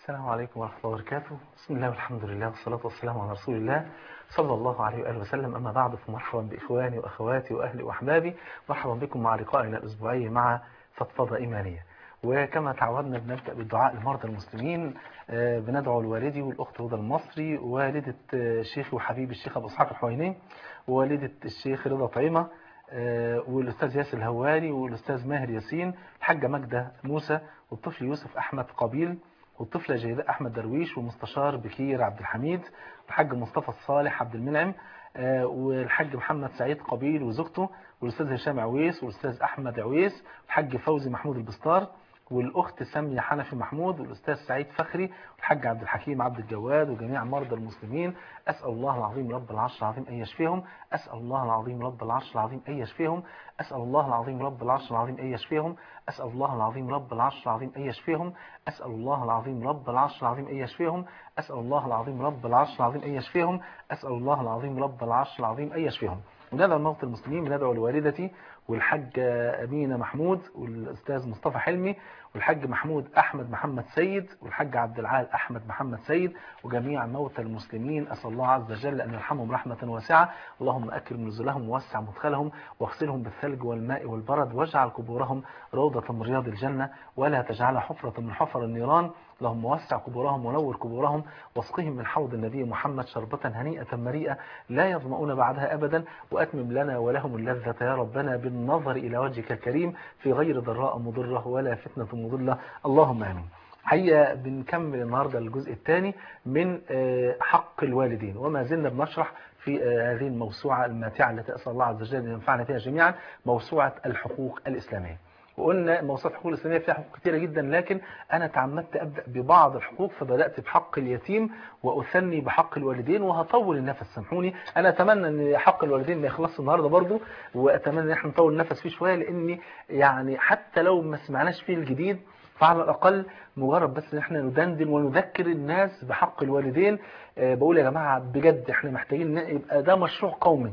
السلام عليكم ورحمة الله وبركاته بسم الله والحمد لله والصلاة والسلام على رسول الله صلى الله عليه وآله وسلم أما بعد فمرحبا بإخواني وأخواتي وأهلي وأحبابي مرحبا بكم مع لقائنا الأسبوعي مع فضفضة إيمانية وكما تعودنا بنبدأ بالدعاء لمرضى المسلمين آه، بندعو لوالدي والأخت هدى المصري ووالدة آه، شيخي وحبيبي الشيخ أبو إسحاق الحويني ووالدة الشيخ رضا طعيمة آه، والأستاذ ياسر الهواري والأستاذ ماهر ياسين الحاجة ماجدة موسى والطفل يوسف أحمد قبيل والطفلة جيداء أحمد درويش والمستشار بكير عبد الحميد والحاج مصطفى الصالح عبد المنعم آه، والحاج محمد سعيد قبيل وزوجته والأستاذ هشام عويس والأستاذ أحمد عويس والحاج فوزي محمود البستار والأخت سامية حنفي محمود والأستاذ سعيد فخري والحاج عبد الحكيم عبد الجواد وجميع مرضى المسلمين أسأل الله العظيم رب العرش العظيم أن يشفيهم أسأل الله العظيم رب العرش العظيم أن يشفيهم أسأل الله العظيم رب العرش العظيم أن يشفيهم أسأل الله العظيم رب العرش العظيم أن يشفيهم أسأل الله العظيم رب العرش العظيم أن يشفيهم أسأل الله العظيم رب العرش العظيم أن يشفيهم أسأل الله العظيم رب العرش العظيم أن يشفيهم وندعو الموت المسلمين بندعو لوالدتي والحاج أمينة محمود والأستاذ مصطفى حلمي والحاج محمود أحمد محمد سيد والحاج عبد العال أحمد محمد سيد وجميع موتى المسلمين أسأل الله عز وجل أن يرحمهم رحمة واسعة اللهم أكرم نزلهم ووسع مدخلهم واغسلهم بالثلج والماء والبرد واجعل قبورهم روضة من رياض الجنة ولا تجعلها حفرة من حفر النيران اللهم وسع قبورهم ونور قبورهم واسقهم من حوض النبي محمد شربة هنيئة مريئة لا يظمؤون بعدها أبدا وأتمم لنا ولهم اللذة يا ربنا بالنظر إلى وجهك الكريم في غير ضراء مضرة ولا فتنة مضلة اللهم آمين حقيقة بنكمل النهاردة الجزء الثاني من آه، حق الوالدين وما زلنا بنشرح في آه، هذه الموسوعة الماتعة التي أسأل الله عز وجل أن ينفعنا فيها جميعا موسوعة الحقوق الإسلامية وقلنا موسوعة الحقوق الإسلامية فيها حقوق كثيرة جدا لكن أنا تعمدت أبدأ ببعض الحقوق فبدأت بحق اليتيم وأثني بحق الوالدين وهطول النفس سامحوني أنا أتمنى أن حق الوالدين ما يخلصش النهاردة برضو وأتمنى أن احنا نطول النفس فيه شوية لأني يعني حتى لو ما سمعناش فيه الجديد فعلى الأقل مجرد بس ان احنا ندندن ونذكر الناس بحق الوالدين آه، بقول يا جماعة بجد احنا محتاجين إن يبقى ده مشروع قومي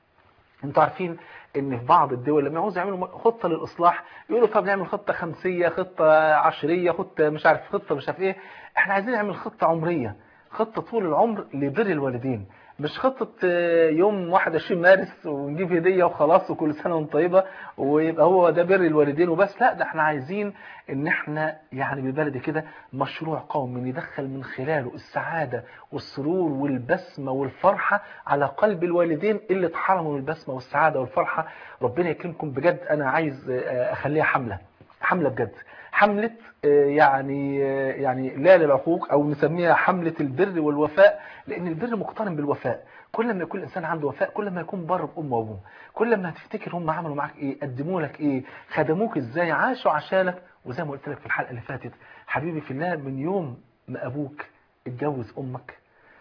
انتوا عارفين ان في بعض الدول لما يعوزوا يعملوا خطة للإصلاح يقولوا طب نعمل خطة خمسية خطة عشرية خطة مش عارف خطة مش عارف ايه احنا عايزين نعمل خطة عمرية خطة طول العمر لبر الوالدين مش خطة آه، يوم 21 مارس ونجيب هدية وخلاص وكل سنة وانت طيبة ويبقى هو ده بر الوالدين وبس لا ده احنا عايزين ان احنا يعني بالبلد كده مشروع قومي ندخل من خلاله السعادة والسرور والبسمة والفرحة على قلب الوالدين اللي اتحرموا من البسمة والسعادة والفرحة ربنا يكرمكم بجد انا عايز آه، اخليها حملة حملة بجد حملة آه، يعني آه، يعني لا للعقوق او نسميها حملة البر والوفاء لان البر مقترن بالوفاء كل ما يكون الانسان عنده وفاء كل ما يكون بر بامه وابوه كل ما هتفتكر هم عملوا معاك ايه قدموا لك ايه خدموك ازاي عاشوا عشانك وزي ما قلت لك في الحلقه اللي فاتت حبيبي في الله من يوم ما ابوك اتجوز امك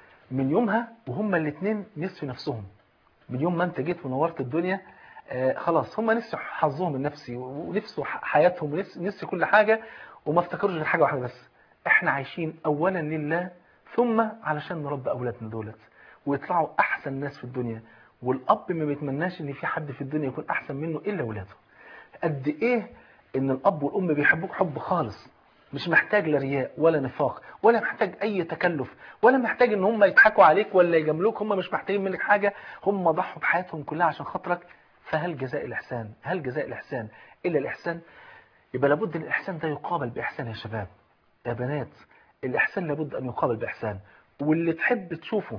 من يومها وهما الاثنين نسوا نفسهم من يوم ما انت جيت ونورت الدنيا آه خلاص هم نسوا حظهم النفسي ونفسوا ح- حياتهم ونفسوا نسوا كل حاجة وما افتكروش غير حاجة واحدة بس احنا عايشين اولا لله ثم علشان نربي اولادنا دولت ويطلعوا احسن ناس في الدنيا والاب ما بيتمناش ان في حد في الدنيا يكون احسن منه الا ولاده قد ايه ان الاب والام بيحبوك حب خالص مش محتاج لا رياء ولا نفاق ولا محتاج اي تكلف ولا محتاج ان هم يضحكوا عليك ولا يجاملوك هم مش محتاجين منك حاجة هم ضحوا بحياتهم كلها عشان خاطرك فهل جزاء الاحسان هل جزاء الاحسان الا الاحسان يبقى لابد ان الاحسان ده يقابل باحسان يا شباب يا بنات الاحسان لابد ان يقابل باحسان واللي تحب تشوفه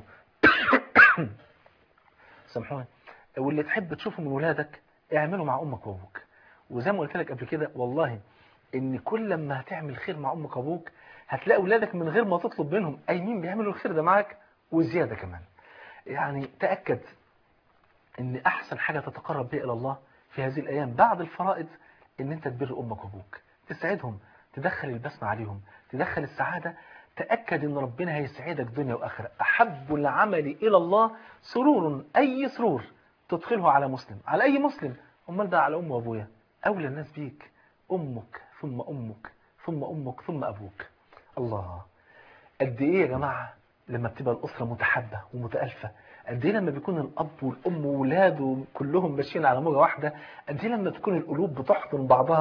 سامحوني واللي تحب تشوفه من ولادك اعمله مع امك وابوك وزي ما قلت لك قبل كده والله ان كل ما هتعمل خير مع امك وابوك هتلاقي اولادك من غير ما تطلب منهم قايمين بيعملوا الخير ده معاك وزياده كمان يعني تاكد ان احسن حاجه تتقرب بها الى الله في هذه الايام بعد الفرائض ان انت تبر امك وابوك تسعدهم تدخل البسمه عليهم تدخل السعاده تاكد ان ربنا هيسعدك دنيا واخره احب العمل الى الله سرور اي سرور تدخله على مسلم على اي مسلم امال ده على ام وابويا اولى الناس بيك امك ثم امك ثم امك ثم ابوك الله قد ايه يا جماعه لما بتبقى الاسره متحابه ومتالفه قد ايه لما بيكون الاب والام وولاده كلهم ماشيين على موجه واحده قد ايه لما تكون القلوب بتحضن بعضها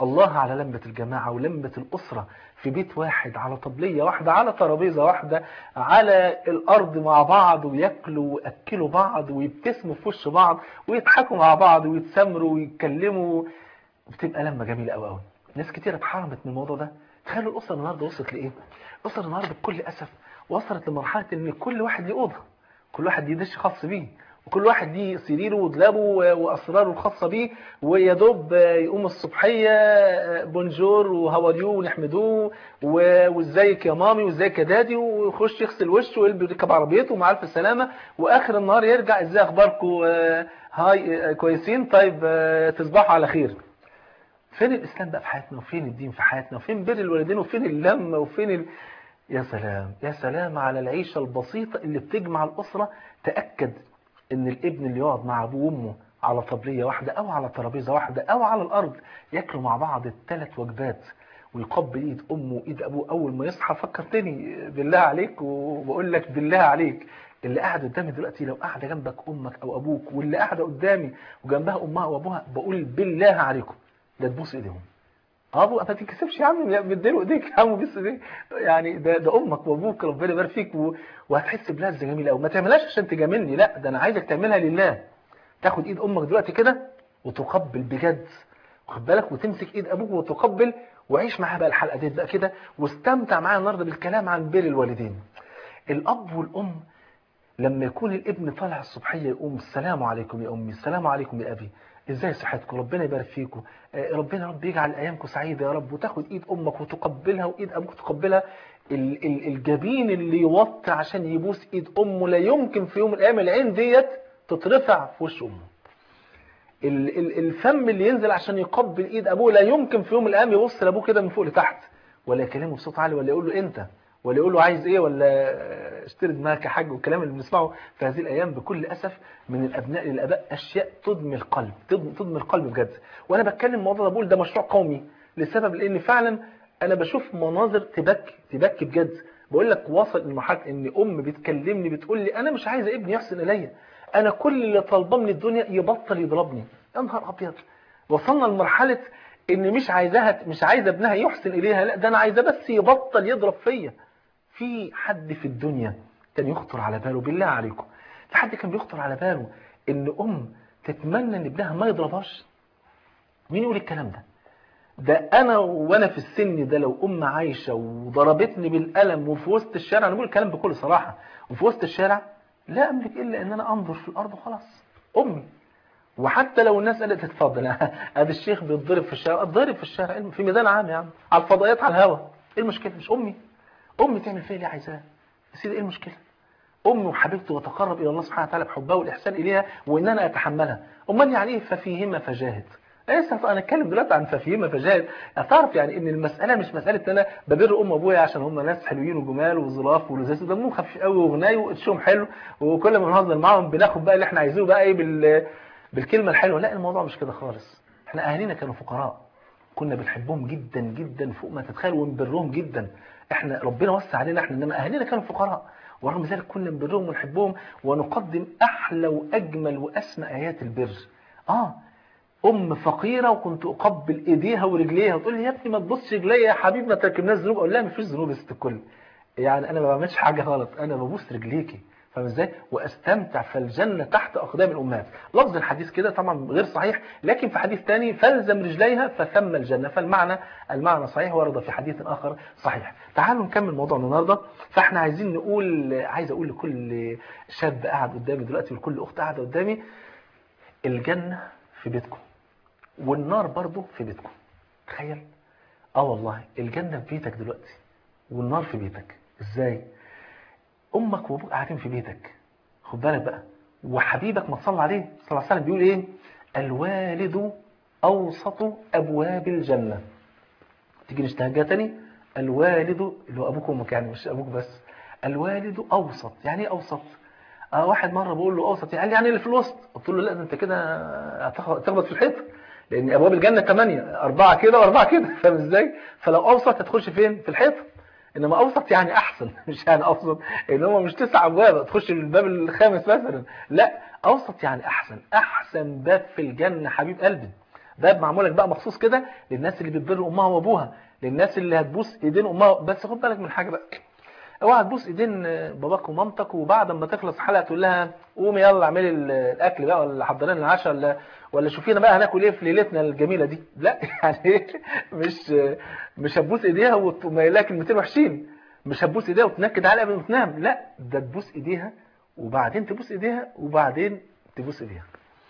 الله على لمة الجماعة ولمة الأسرة في بيت واحد على طبلية واحدة على ترابيزة واحدة على الأرض مع بعض وياكلوا ويأكلوا بعض ويبتسموا في وش بعض ويضحكوا مع بعض ويتسامروا ويتكلموا بتبقى لمة جميلة قوي قوي ناس كتير اتحرمت من الموضوع ده تخيلوا الأسرة النهاردة وصلت لإيه؟ الأسرة النهاردة بكل أسف وصلت لمرحلة إن كل واحد ليه أوضة كل واحد ليه دش خاص بيه وكل واحد ليه سريره ودلابه واسراره الخاصه بيه ويا دوب يقوم الصبحيه بونجور وهواريو ونحمدوه وازيك يا مامي وازيك يا دادي ويخش يغسل وشه ويلبس يركب عربيته ومع الف سلامه واخر النهار يرجع ازاي اخباركم هاي كويسين طيب تصبحوا على خير فين الاسلام بقى في حياتنا وفين الدين في حياتنا وفين بر الوالدين وفين اللمه وفين ال... يا سلام يا سلام على العيشه البسيطه اللي بتجمع الاسره تاكد ان الابن اللي يقعد مع ابوه وامه على طبلية واحدة او على ترابيزة واحدة او على الارض ياكلوا مع بعض الثلاث وجبات ويقبل ايد امه وايد ابوه اول ما يصحى فكرتني بالله عليك وبقول لك بالله عليك اللي قاعد قدامي دلوقتي لو قاعده جنبك امك او ابوك واللي قاعده قدامي وجنبها امها وابوها بقول بالله عليكم لا تبوس ايديهم ابو ما تتكسفش يا عم مديله ايديك يا عم بس ايديك يعني ده ده امك وابوك ربنا يبارك فيك و... وهتحس بلذه جميله قوي ما تعملهاش عشان تجاملني لا ده انا عايزك تعملها لله تاخد ايد امك دلوقتي كده وتقبل بجد واخد بالك وتمسك ايد ابوك وتقبل وعيش معاها بقى الحلقه دي بقى كده واستمتع معايا النهارده بالكلام عن بر الوالدين الاب والام لما يكون الابن طالع الصبحيه يقوم السلام عليكم يا امي السلام عليكم يا ابي ازاي صحتكم ربنا يبارك فيكم ربنا رب يجعل ايامكم سعيده يا رب وتاخد ايد امك وتقبلها وايد ابوك تقبلها الجبين اللي يوطي عشان يبوس ايد امه لا يمكن في يوم من الايام العين ديت تترفع في وش امه الفم اللي ينزل عشان يقبل ايد ابوه لا يمكن في يوم من الايام يبص لابوه كده من فوق لتحت ولا يكلمه بصوت عالي ولا يقول له انت ولا يقول له عايز ايه ولا اشتري دماغك يا حاج والكلام اللي بنسمعه في هذه الايام بكل اسف من الابناء للاباء اشياء تدمي القلب تدمي القلب بجد وانا بتكلم الموضوع ده بقول ده مشروع قومي لسبب لان فعلا انا بشوف مناظر تبكي تبكي بجد بقول لك وصل لمرحله ان ام بتكلمني بتقول لي انا مش عايزه ابني يحسن الي انا كل اللي طالباه من الدنيا يبطل يضربني يا نهار ابيض وصلنا لمرحله ان مش عايزاها مش عايزه ابنها يحسن اليها لا ده انا عايزاه بس يبطل يضرب فيا في حد في الدنيا كان يخطر على باله بالله عليكم في حد كان بيخطر على باله ان ام تتمنى ان ابنها ما يضربهاش مين يقول الكلام ده ده انا وانا في السن ده لو ام عايشه وضربتني بالقلم وفي وسط الشارع انا بقول الكلام بكل صراحه وفي وسط الشارع لا املك الا ان انا انظر في الارض وخلاص امي وحتى لو الناس قالت اتفضل ادي الشيخ بيتضرب في الشارع اتضرب في الشارع في ميدان عام يا عم على الفضائيات على الهوا ايه المشكله مش امي امي تعمل فيا اللي عايزاه يا سيدي ايه المشكله امي وحبيبتي وتقرب الى الله سبحانه وتعالى بحبها والاحسان اليها وان انا اتحملها امال يعني ايه ففيهما فجاهد لسه انا اتكلم دلوقتي عن ففيهما فجاهد هتعرف يعني ان المساله مش مساله ان انا ببر ام وابويا عشان هم ناس حلوين وجمال وظراف ولذاذ دمهم خفيف قوي وغناي وقشهم حلو وكل ما بنهزر معاهم بناخد بقى اللي احنا عايزينه بقى ايه بال بالكلمه الحلوه لا الموضوع مش كده خالص احنا اهالينا كانوا فقراء كنا بنحبهم جدا جدا فوق ما تتخيل ونبرهم جدا احنا ربنا وسع علينا احنا انما اهالينا كانوا فقراء ورغم ذلك كنا نبرهم ونحبهم ونقدم احلى واجمل واسمى ايات البر اه ام فقيره وكنت اقبل ايديها ورجليها وتقول لي يا ابني ما تبصش رجليا يا حبيبي ما تركبناش ذنوب اقول لها ما فيش ذنوب يا ست الكل يعني انا ما بعملش حاجه غلط انا ببوس رجليكي فاهم ازاي واستمتع في الجنه تحت اقدام الامهات لفظ الحديث كده طبعا غير صحيح لكن في حديث ثاني فالزم رجليها فثم الجنه فالمعنى المعنى صحيح ورد في حديث اخر صحيح تعالوا نكمل موضوعنا النهارده فاحنا عايزين نقول عايز اقول لكل شاب قاعد قدامي دلوقتي ولكل اخت قاعده قدامي الجنه في بيتكم والنار برضه في بيتكم تخيل اه والله الجنه في بيتك دلوقتي والنار في بيتك ازاي امك وابوك قاعدين في بيتك خد بالك بقى وحبيبك ما تصلى عليه صلى الله عليه وسلم بيقول ايه الوالد اوسط ابواب الجنه تيجي نشتهجها تاني الوالد اللي هو ابوك وامك يعني مش ابوك بس الوالد اوسط يعني ايه اوسط اه واحد مره بقول له اوسط يعني يعني اللي في الوسط قلت له لا ده انت كده هتخبط في الحيط لان ابواب الجنه ثمانيه اربعه كده واربعه كده فاهم ازاي فلو اوسط هتخش فين في الحيط انما اوسط يعني احسن مش يعني اوسط ان هو مش تسع ابواب تخش الباب الخامس مثلا لا اوسط يعني احسن احسن باب في الجنه حبيب قلبي باب معمول لك بقى مخصوص كده للناس اللي بتبر امها وابوها للناس اللي هتبوس ايدين امها بس خد بالك من حاجه بقى اوعى تبوس ايدين باباك ومامتك وبعد ما تخلص حلقه تقول لها قومي يلا اعملي الاكل بقى ولا حضري لنا العشاء ولا ولا شوفينا بقى هناكل ايه في ليلتنا الجميله دي لا يعني مش مش هتبوس ايديها وتقول لها كلمتين وحشين مش هتبوس ايديها وتنكد عليها قبل ما تنام لا ده تبوس ايديها وبعدين تبوس ايديها وبعدين تبوس ايديها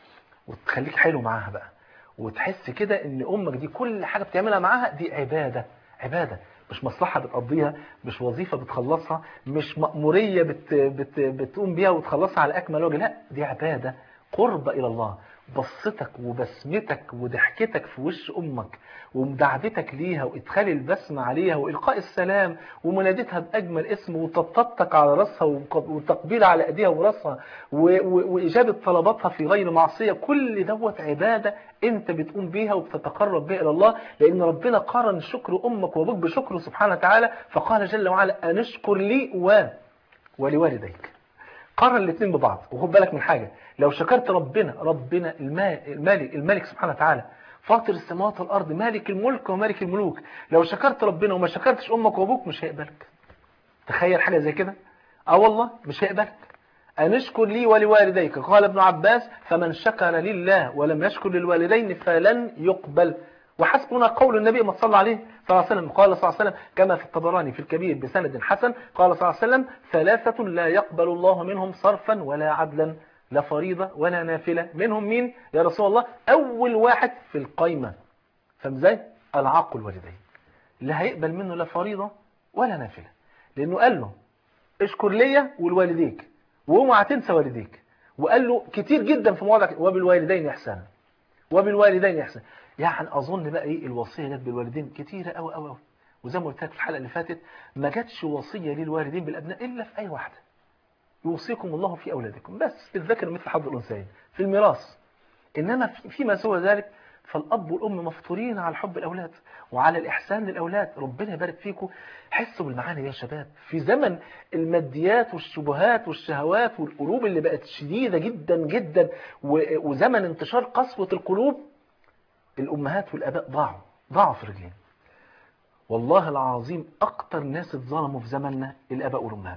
وتخليك حلو معاها بقى وتحس كده ان امك دي كل حاجه بتعملها معاها دي عباده عباده مش مصلحه بتقضيها مش وظيفه بتخلصها مش مأموريه بت بت بتقوم بيها وتخلصها على اكمل وجه لا دي عباده قرب الى الله بصتك وبسمتك وضحكتك في وش امك ومدعبتك ليها وادخال البسمة عليها والقاء السلام ومنادتها باجمل اسم وتطبطك على راسها وتقبيل على ايديها وراسها واجابه طلباتها في غير معصيه كل دوت عباده انت بتقوم بيها وبتتقرب بها الى الله لان ربنا قارن شكر امك وابوك بشكره سبحانه وتعالى فقال جل وعلا ان اشكر لي و ولوالديك قارن الاثنين ببعض وخد بالك من حاجه لو شكرت ربنا ربنا المالك الملك سبحانه وتعالى فاطر السماوات والارض مالك الملك ومالك الملوك لو شكرت ربنا وما شكرتش امك وابوك مش هيقبلك تخيل حاجه زي كده اه والله مش هيقبلك أن اشكر لي ولوالديك قال ابن عباس فمن شكر لله ولم يشكر للوالدين فلن يقبل وحسبنا قول النبي ما صلى عليه صلى الله عليه وسلم قال صلى الله عليه وسلم كما في الطبراني في الكبير بسند حسن قال صلى الله عليه وسلم ثلاثة لا يقبل الله منهم صرفا ولا عدلا لا فريضة ولا نافلة منهم مين يا رسول الله أول واحد في القايمة فهم ازاي العاق الوالدين لا هيقبل منه لا فريضة ولا نافلة لأنه قال له اشكر ليا ولوالديك واوعى تنسى والديك وقال له كتير جدا في مواضع وبالوالدين إحسانا وبالوالدين إحسانا يعني أظن بقى إيه الوصية جت بالوالدين كتيرة أوي أوي أوي وزي ما قلت لك في الحلقة اللي فاتت ما جاتش وصية للوالدين بالأبناء إلا في أي واحدة يوصيكم الله في أولادكم بس الذكر مثل حظ الأنثيين في الميراث إنما فيما سوى ذلك فالأب والأم مفطورين على حب الأولاد وعلى الإحسان للأولاد ربنا يبارك فيكم حسوا بالمعاني يا شباب في زمن الماديات والشبهات والشهوات والقلوب اللي بقت شديدة جدا جدا وزمن انتشار قسوة القلوب الأمهات والأباء ضاعوا ضاعوا في رجلين والله العظيم أكتر ناس اتظلموا في زمننا الأباء والأمهات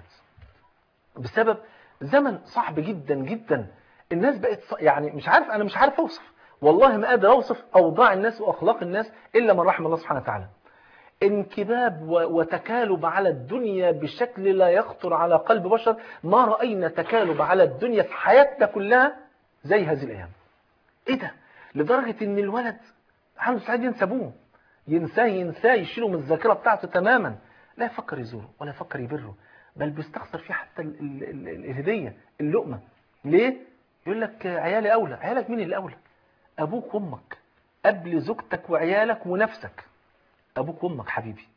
بسبب زمن صعب جدا جدا الناس بقت يعني مش عارف أنا مش عارف أوصف والله ما قادر أوصف أوضاع الناس وأخلاق الناس إلا من رحم الله سبحانه وتعالى انكباب وتكالب على الدنيا بشكل لا يخطر على قلب بشر ما رأينا تكالب على الدنيا في حياتنا كلها زي هذه الأيام إيه ده لدرجة ان الولد عنده سعيد ينسى ابوه ينساه ينساه يشيله من الذاكرة بتاعته تماما لا يفكر يزوره ولا يفكر يبره بل بيستخسر فيه حتى ال ال ال الهدية اللقمة ليه؟ يقول لك عيالي أولى عيالك مين اللي أولى؟ أبوك وأمك قبل زوجتك وعيالك ونفسك أبوك وأمك حبيبي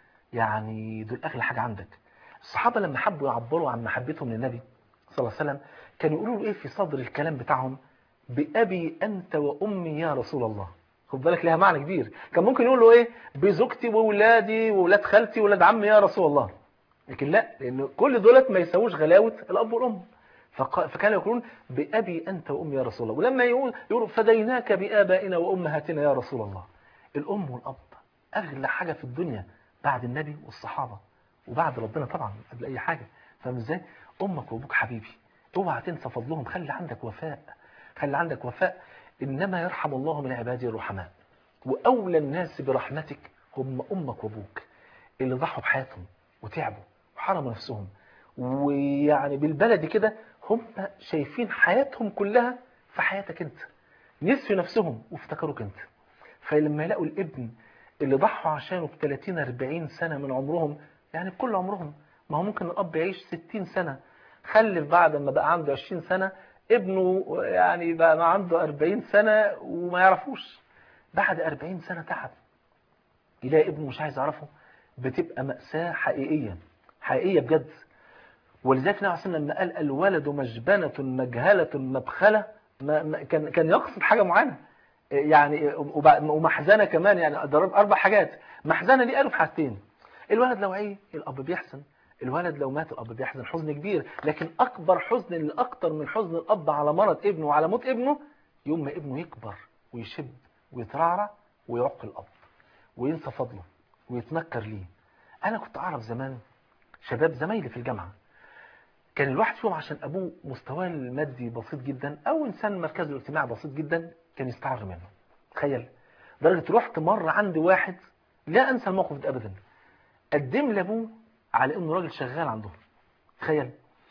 يعني دول أغلى حاجة عندك الصحابة لما حبوا يعبروا عن محبتهم للنبي صلى الله عليه وسلم كانوا يقولوا له إيه في صدر الكلام بتاعهم بأبي أنت وأمي يا رسول الله خد بالك لها معنى كبير كان ممكن يقول له إيه بزوجتي وولادي وولاد خالتي وولاد عمي يا رسول الله لكن لا لأن كل دولت ما يساووش غلاوة الأب والأم فكانوا يقولون بأبي أنت وأمي يا رسول الله ولما يقول يقولوا فديناك بآبائنا وأمهاتنا يا رسول الله الأم والأب أغلى حاجة في الدنيا بعد النبي والصحابة وبعد ربنا طبعا قبل أي حاجة فاهم ازاي أمك وأبوك حبيبي اوعى تنسى فضلهم خلي عندك وفاء خلي عندك وفاء إنما يرحم الله من عباده الرحماء وأولى الناس برحمتك هم أمك وأبوك اللي ضحوا بحياتهم وتعبوا وحرموا نفسهم ويعني بالبلد كده هم شايفين حياتهم كلها في حياتك انت نسوا نفسهم وافتكروك انت فلما يلاقوا الابن اللي ضحوا عشانه ب 30 40 سنة من عمرهم يعني بكل عمرهم ما هو ممكن الاب يعيش 60 سنة خلف بعد ما بقى عنده 20 سنة ابنه يعني بقى ما عنده 40 سنة وما يعرفوش بعد 40 سنة تعب يلاقي ابنه مش عايز يعرفه بتبقى مأساة حقيقية حقيقية بجد ولذلك النبي عليه لما قال الولد مجبنة مجهلة مبخلة ما ما كان كان يقصد حاجة معينة يعني ومحزنة كمان يعني ضرب أربع حاجات محزنة دي قالوا في حاجتين الولد لو عيه الأب بيحزن الولد لو مات الأب بيحزن حزن كبير لكن أكبر حزن اللي أكتر من حزن الأب على مرض ابنه وعلى موت ابنه يوم ما ابنه يكبر ويشب ويترعرع ويعق الاب وينسى فضله ويتنكر ليه انا كنت اعرف زمان شباب زمايلي في الجامعه كان الواحد فيهم عشان ابوه مستواه المادي بسيط جدا او انسان مركزه الاجتماعي بسيط جدا كان يستعر منه تخيل درجه رحت مره عند واحد لا انسى الموقف ده ابدا قدم لابوه على انه راجل شغال عندهم تخيل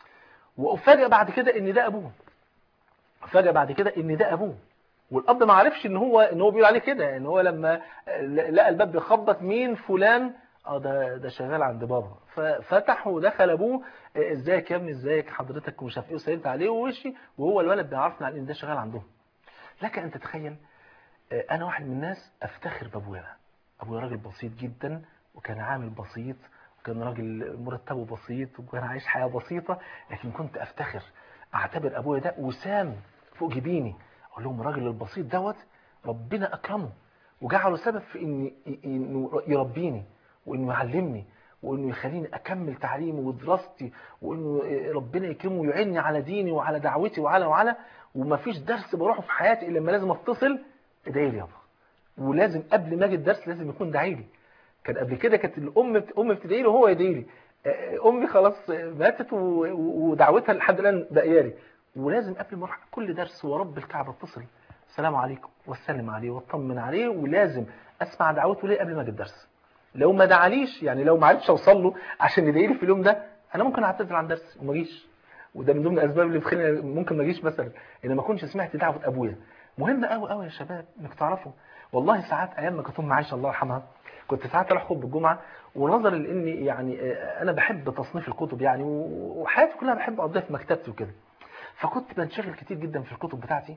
وافاجئ بعد كده ان ده ابوه افاجئ بعد كده ان ده ابوه والاب ما عرفش ان هو ان هو بيقول عليه كده ان هو لما لقى الباب بيخبط مين فلان اه ده ده شغال عند بابا ففتح ودخل ابوه ازيك يا ابني ازيك حضرتك ومش عارف ايه وسلمت عليه ووشي وهو الولد بيعرفنا على ان ده شغال عندهم لك ان تتخيل انا واحد من الناس افتخر بابويا ابويا راجل بسيط جدا وكان عامل بسيط وكان راجل مرتبه بسيط وكان عايش حياه بسيطه لكن كنت افتخر اعتبر ابويا ده وسام فوق جبيني اقول لهم الراجل البسيط دوت ربنا اكرمه وجعله سبب في ان انه يربيني وانه يعلمني وانه يخليني اكمل تعليمي ودراستي وانه ربنا يكرمه ويعني على ديني وعلى دعوتي وعلى وعلى ومفيش درس بروحه في حياتي الا لما لازم اتصل ادعي لي يابا ولازم قبل ما اجي الدرس لازم يكون داعي لي كان قبل كده كانت الام ام بتدعي له وهو يدعي لي امي خلاص ماتت ودعوتها لحد الان باقيه لي ولازم قبل ما اروح كل درس ورب الكعبه اتصل السلام عليكم واسلم عليه واطمن عليه ولازم اسمع دعوته ليه قبل ما اجي الدرس لو ما دعاليش يعني لو ما عرفتش اوصل له عشان يدعي لي في اليوم ده انا ممكن اعتذر عن درس وما اجيش وده من ضمن الاسباب اللي بتخليني ممكن ما اجيش مثلا ان ما اكونش سمعت دعوه ابويا مهم قوي قوي يا شباب انك تعرفوا والله ساعات ايام ما كانت ام عايشه الله يرحمها كنت ساعات اروح خطبه الجمعه ونظرا لاني يعني انا بحب تصنيف الكتب يعني وحياتي كلها بحب اقضيها في مكتبتي وكده فكنت بنشغل كتير جدا في الكتب بتاعتي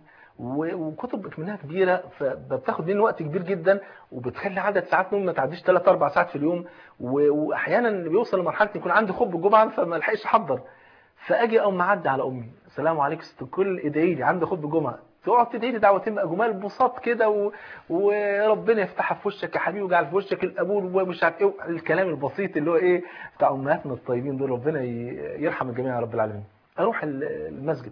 وكتب منها كبيرة فبتاخد مني وقت كبير جدا وبتخلي عدد ساعات نوم ما تعديش 3 4 ساعات في اليوم واحيانا بيوصل لمرحله يكون عندي خطبه الجمعه فما الحقش احضر فاجي اقوم معدي على امي السلام عليكم ست الكل ادعي لي عندي خطبه الجمعه تقعد تدعي لي دعوتين بقى جمال بساط كده و... وربنا يفتحها في وشك يا حبيبي ويجعل في وشك القبول ومش عارف ايه الكلام البسيط اللي هو ايه بتاع امهاتنا الطيبين دول ربنا يرحم الجميع يا رب العالمين اروح المسجد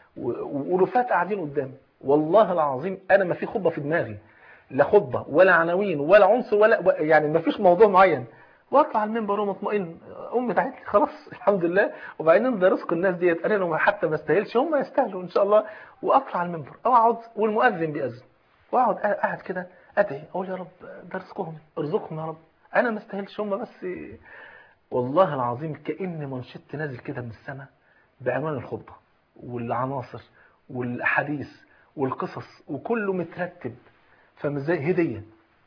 ورفات قاعدين قدامي والله العظيم انا ما في خطبه في دماغي لا خطبه ولا عناوين ولا عنصر ولا يعني ما فيش موضوع معين واطلع على المنبر ومطمئن امي دعت لي خلاص الحمد لله وبعدين ده رزق الناس ديت انا لو حتى ما استاهلش هم يستاهلوا ان شاء الله واطلع على المنبر اقعد والمؤذن بيأذن واقعد قاعد كده ادعي اقول يا رب ده رزقهم ارزقهم يا رب انا ما استاهلش هم بس والله العظيم كأن منشط نازل كده من السماء بعنوان الخطبه والعناصر والاحاديث والقصص وكله مترتب فمزاي هديه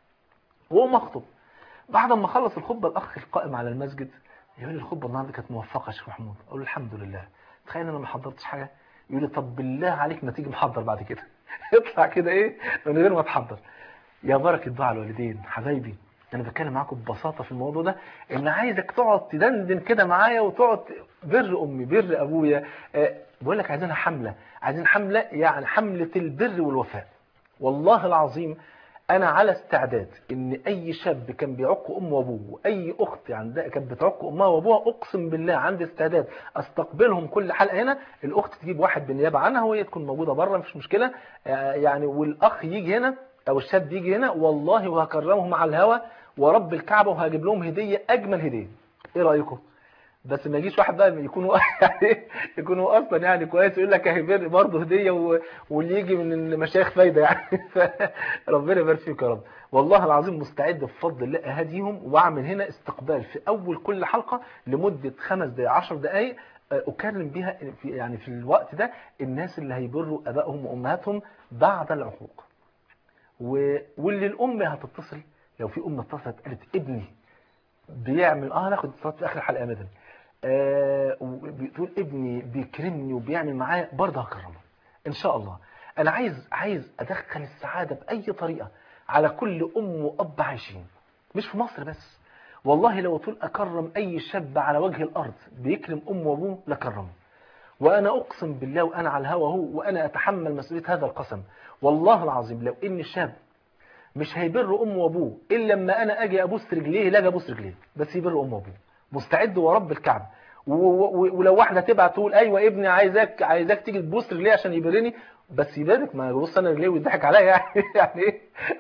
وهو مخطب بعد ما خلص الخطبه الاخ القائم على المسجد يقول لي الخطبه النهارده كانت موفقه يا شيخ محمود اقول له الحمد لله تخيل انا ما حضرتش حاجه يقول لي طب بالله عليك ما تيجي محضر بعد كده يطلع كده ايه من غير ما تحضر يا بركه دعاء الوالدين حبايبي انا بتكلم معاكم ببساطه في الموضوع ده ان عايزك تقعد تدندن كده معايا وتقعد بر امي بر ابويا أه بقول لك عايزينها حمله عايزين حمله يعني حمله البر والوفاء والله العظيم انا على استعداد ان اي شاب كان بيعق امه وابوه واي اخت عندها كانت بتعق امها وابوها اقسم بالله عندي استعداد استقبلهم كل حلقه هنا الاخت تجيب واحد بالنيابه عنها وهي تكون موجوده بره مفيش مشكله يعني والاخ يجي هنا او الشاب يجي هنا والله وهكرمهم على الهوا ورب الكعبه وهجيب لهم هديه اجمل هديه ايه رايكم بس ما يجيش واحد بقى يكون يعني يكون هو اصلا يعني كويس يقول لك اهي برضه هديه و... واللي يجي من المشايخ فايده يعني ربنا يبارك فيك يا رب والله العظيم مستعد بفضل الله اهديهم واعمل هنا استقبال في اول كل حلقه لمده خمس دقائق 10 دقائق اكرم بيها في يعني في الوقت ده الناس اللي هيبروا ابائهم وامهاتهم بعد العقوق و... واللي الام هتتصل لو في ام اتصلت قالت ابني بيعمل اه ناخد اتصالات في اخر الحلقه يا مدن آه بتقول ابني بيكرمني وبيعمل معايا برضه هكرمه ان شاء الله انا عايز عايز ادخل السعاده باي طريقه على كل ام واب عايشين مش في مصر بس والله لو طول اكرم اي شاب على وجه الارض بيكرم امه وابوه لكرمه وانا اقسم بالله وانا على الهوى هو وانا اتحمل مسؤوليه هذا القسم والله العظيم لو ان شاب مش هيبر امه وابوه الا لما انا اجي ابوس رجليه لا اجي ابوس رجليه بس يبر امه وابوه مستعد ورب الكعبه و- و- ولو واحده تبعت تقول ايوه ابني عايزك عايزك تيجي تبوس رجليه عشان يبرني بس يبارك ما يبص انا رجليه ويضحك عليا يعني يعني ايه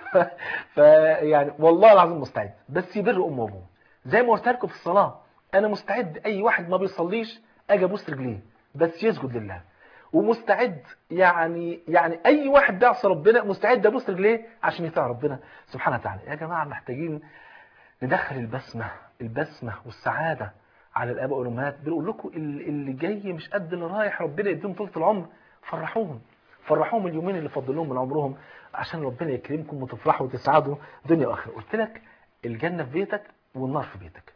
فيعني والله العظيم مستعد بس يبر امه وابوه زي ما قلت لكم في الصلاه انا مستعد اي واحد ما بيصليش اجي ابوس رجليه بس يسجد لله ومستعد يعني يعني اي واحد بيعصي ربنا مستعد ابوس رجليه عشان يطيع ربنا سبحانه وتعالى يا جماعه محتاجين ندخل البسمه البسمه والسعاده على الاباء والامهات بنقول لكم اللي اللي جاي مش قد اللي رايح ربنا يديهم طولة العمر فرحوهم فرحوهم اليومين اللي فاضل لهم من عمرهم عشان ربنا يكرمكم وتفرحوا وتسعدوا دنيا واخره قلت لك الجنه في بيتك والنار في بيتك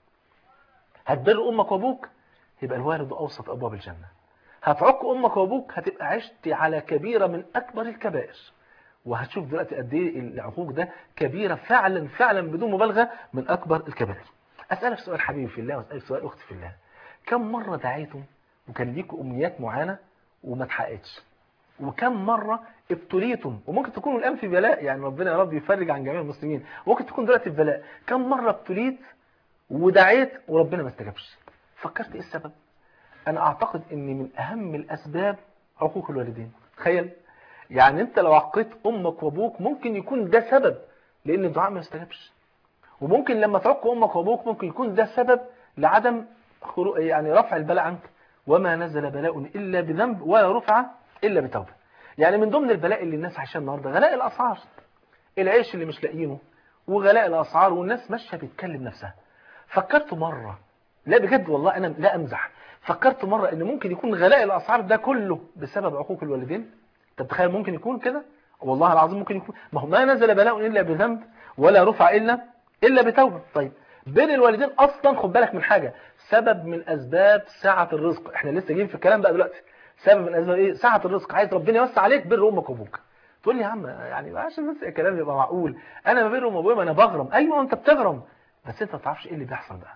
هتبر امك وابوك يبقى الوارد اوسط ابواب الجنه هتعق امك وابوك هتبقى عشت على كبيره من اكبر الكبائر وهتشوف دلوقتي قد ايه العقوق ده كبيره فعلا فعلا بدون مبالغه من اكبر الكبائر اسالك سؤال حبيبي في الله واسالك سؤال اختي في الله كم مره دعيتم وكان ليكم امنيات معينه وما اتحققتش وكم مرة ابتليتم وممكن تكونوا الآن في بلاء يعني ربنا يا رب يفرج عن جميع المسلمين وممكن تكون دلوقتي في بلاء كم مرة ابتليت ودعيت وربنا ما استجابش فكرت ايه السبب انا اعتقد ان من اهم الاسباب عقوق الوالدين تخيل يعني انت لو عقيت امك وابوك ممكن يكون ده سبب لان الدعاء ما يستجابش وممكن لما تعق امك وابوك ممكن يكون ده سبب لعدم خرو... يعني رفع البلاء عنك وما نزل بلاء الا بذنب ولا رفع الا بتوبه يعني من ضمن البلاء اللي الناس عايشاه النهارده غلاء الاسعار العيش اللي مش لاقيينه وغلاء الاسعار والناس ماشيه بتكلم نفسها فكرت مره لا بجد والله انا لا امزح فكرت مره ان ممكن يكون غلاء الاسعار ده كله بسبب عقوق الوالدين طب تخيل ممكن يكون كده والله العظيم ممكن يكون ما هو ما نزل بلاء الا بذنب ولا رفع الا الا بتوبه طيب بين الوالدين اصلا خد بالك من حاجه سبب من اسباب سعه الرزق احنا لسه جايين في الكلام بقى دلوقتي سبب من اسباب ايه سعه الرزق عايز ربنا يوسع عليك بر امك وابوك تقول لي يا عم يعني عشان بس الكلام يبقى معقول انا ببر ام وابويا ما انا بغرم ايوه انت بتغرم بس انت ما تعرفش ايه اللي بيحصل بقى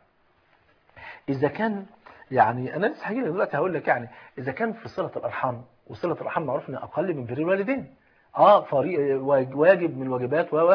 اذا كان يعني انا لسه هجي دلوقتي هقول لك يعني اذا كان في صله الارحام وصله الارحام معروف انها اقل من بر الوالدين اه فريق واجب من الواجبات و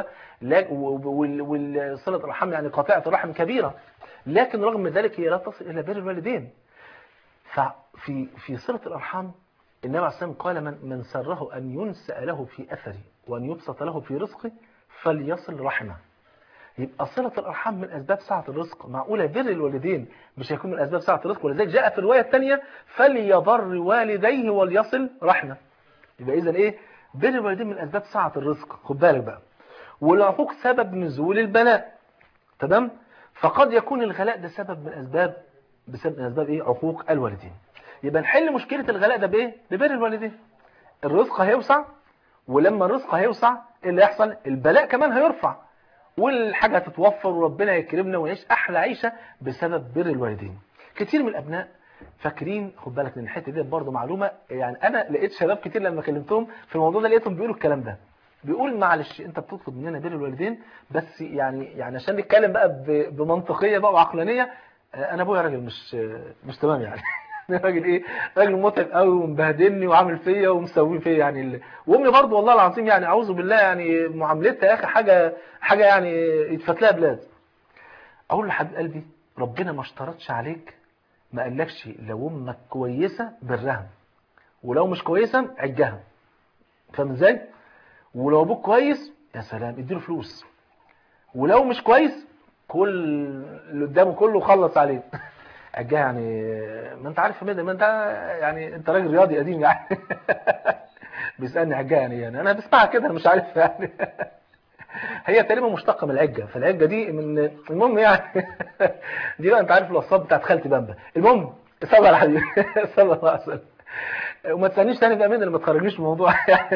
وصله الارحام يعني قاطعه الرحم كبيره لكن رغم ذلك هي لا تصل الى بر الوالدين ففي في صله الارحام النبي عليه الصلاه والسلام قال من من سره ان ينسأ له في اثره وان يبسط له في رزقه فليصل رحمه يبقى صلة الأرحام من أسباب سعة الرزق معقولة بر الوالدين مش هيكون من أسباب سعة الرزق ولذلك جاء في الرواية الثانية فليبر والديه وليصل رحمة يبقى إذا إيه بر الوالدين من أسباب سعة الرزق خد بالك بقى والعقوق سبب نزول البلاء تمام فقد يكون الغلاء ده سبب من أسباب بسبب من أسباب إيه عقوق الوالدين يبقى نحل مشكلة الغلاء ده بإيه ببر الوالدين الرزق هيوسع ولما الرزق هيوسع إيه اللي يحصل البلاء كمان هيرفع والحاجة تتوفر وربنا يكرمنا ونعيش أحلى عيشة بسبب بر الوالدين كتير من الأبناء فاكرين خد بالك من الحته دي برضه معلومه يعني انا لقيت شباب كتير لما كلمتهم في الموضوع ده لقيتهم بيقولوا الكلام ده بيقول معلش انت بتطلب مننا بر الوالدين بس يعني يعني عشان نتكلم بقى بمنطقيه بقى وعقلانيه انا ابويا راجل مش مش تمام يعني راجل ايه راجل متعب قوي ومبهدلني وعامل فيا ومسوي فيا يعني ال... وامي برضه والله العظيم يعني اعوذ بالله يعني معاملتها يا اخي حاجه حاجه يعني يتفت لها بلاد اقول له حبيب قلبي ربنا ما اشترطش عليك ما قالكش لو امك كويسه برها ولو مش كويسه عجها فاهم ازاي ولو ابوك كويس يا سلام اديله فلوس ولو مش كويس كل اللي قدامه كله خلص عليه عجها يعني ما انت عارف ما انت يعني انت راجل رياضي قديم يعني بيسالني عجها يعني, يعني انا بسمعها كده انا مش عارف يعني هي تقريبا مشتقه من العجه فالعجه دي من المهم يعني دي بقى انت عارف الوصفات بتاعت خالتي بامبا المهم صلى على حبيبي صلى الله عليه وسلم وما تسالنيش تاني بقى مين اللي ما تخرجنيش من الموضوع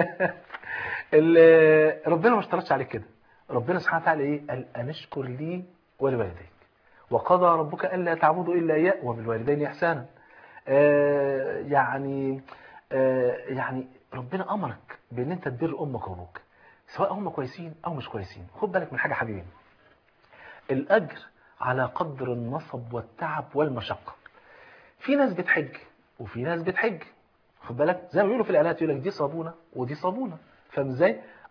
ربنا ما اشترطش عليك كده ربنا سبحانه وتعالى ايه قال ان اشكر لي ولوالديك وقضى ربك الا تعبدوا الا اياه وبالوالدين احسانا آه يعني آه يعني ربنا امرك بان انت تبر امك وابوك سواء هم كويسين او مش كويسين خد بالك من حاجه حبيبي الاجر على قدر النصب والتعب والمشقه في ناس بتحج وفي ناس بتحج خد بالك زي ما بيقولوا في الاعلانات يقول لك دي صابونه ودي صابونه فاهم ازاي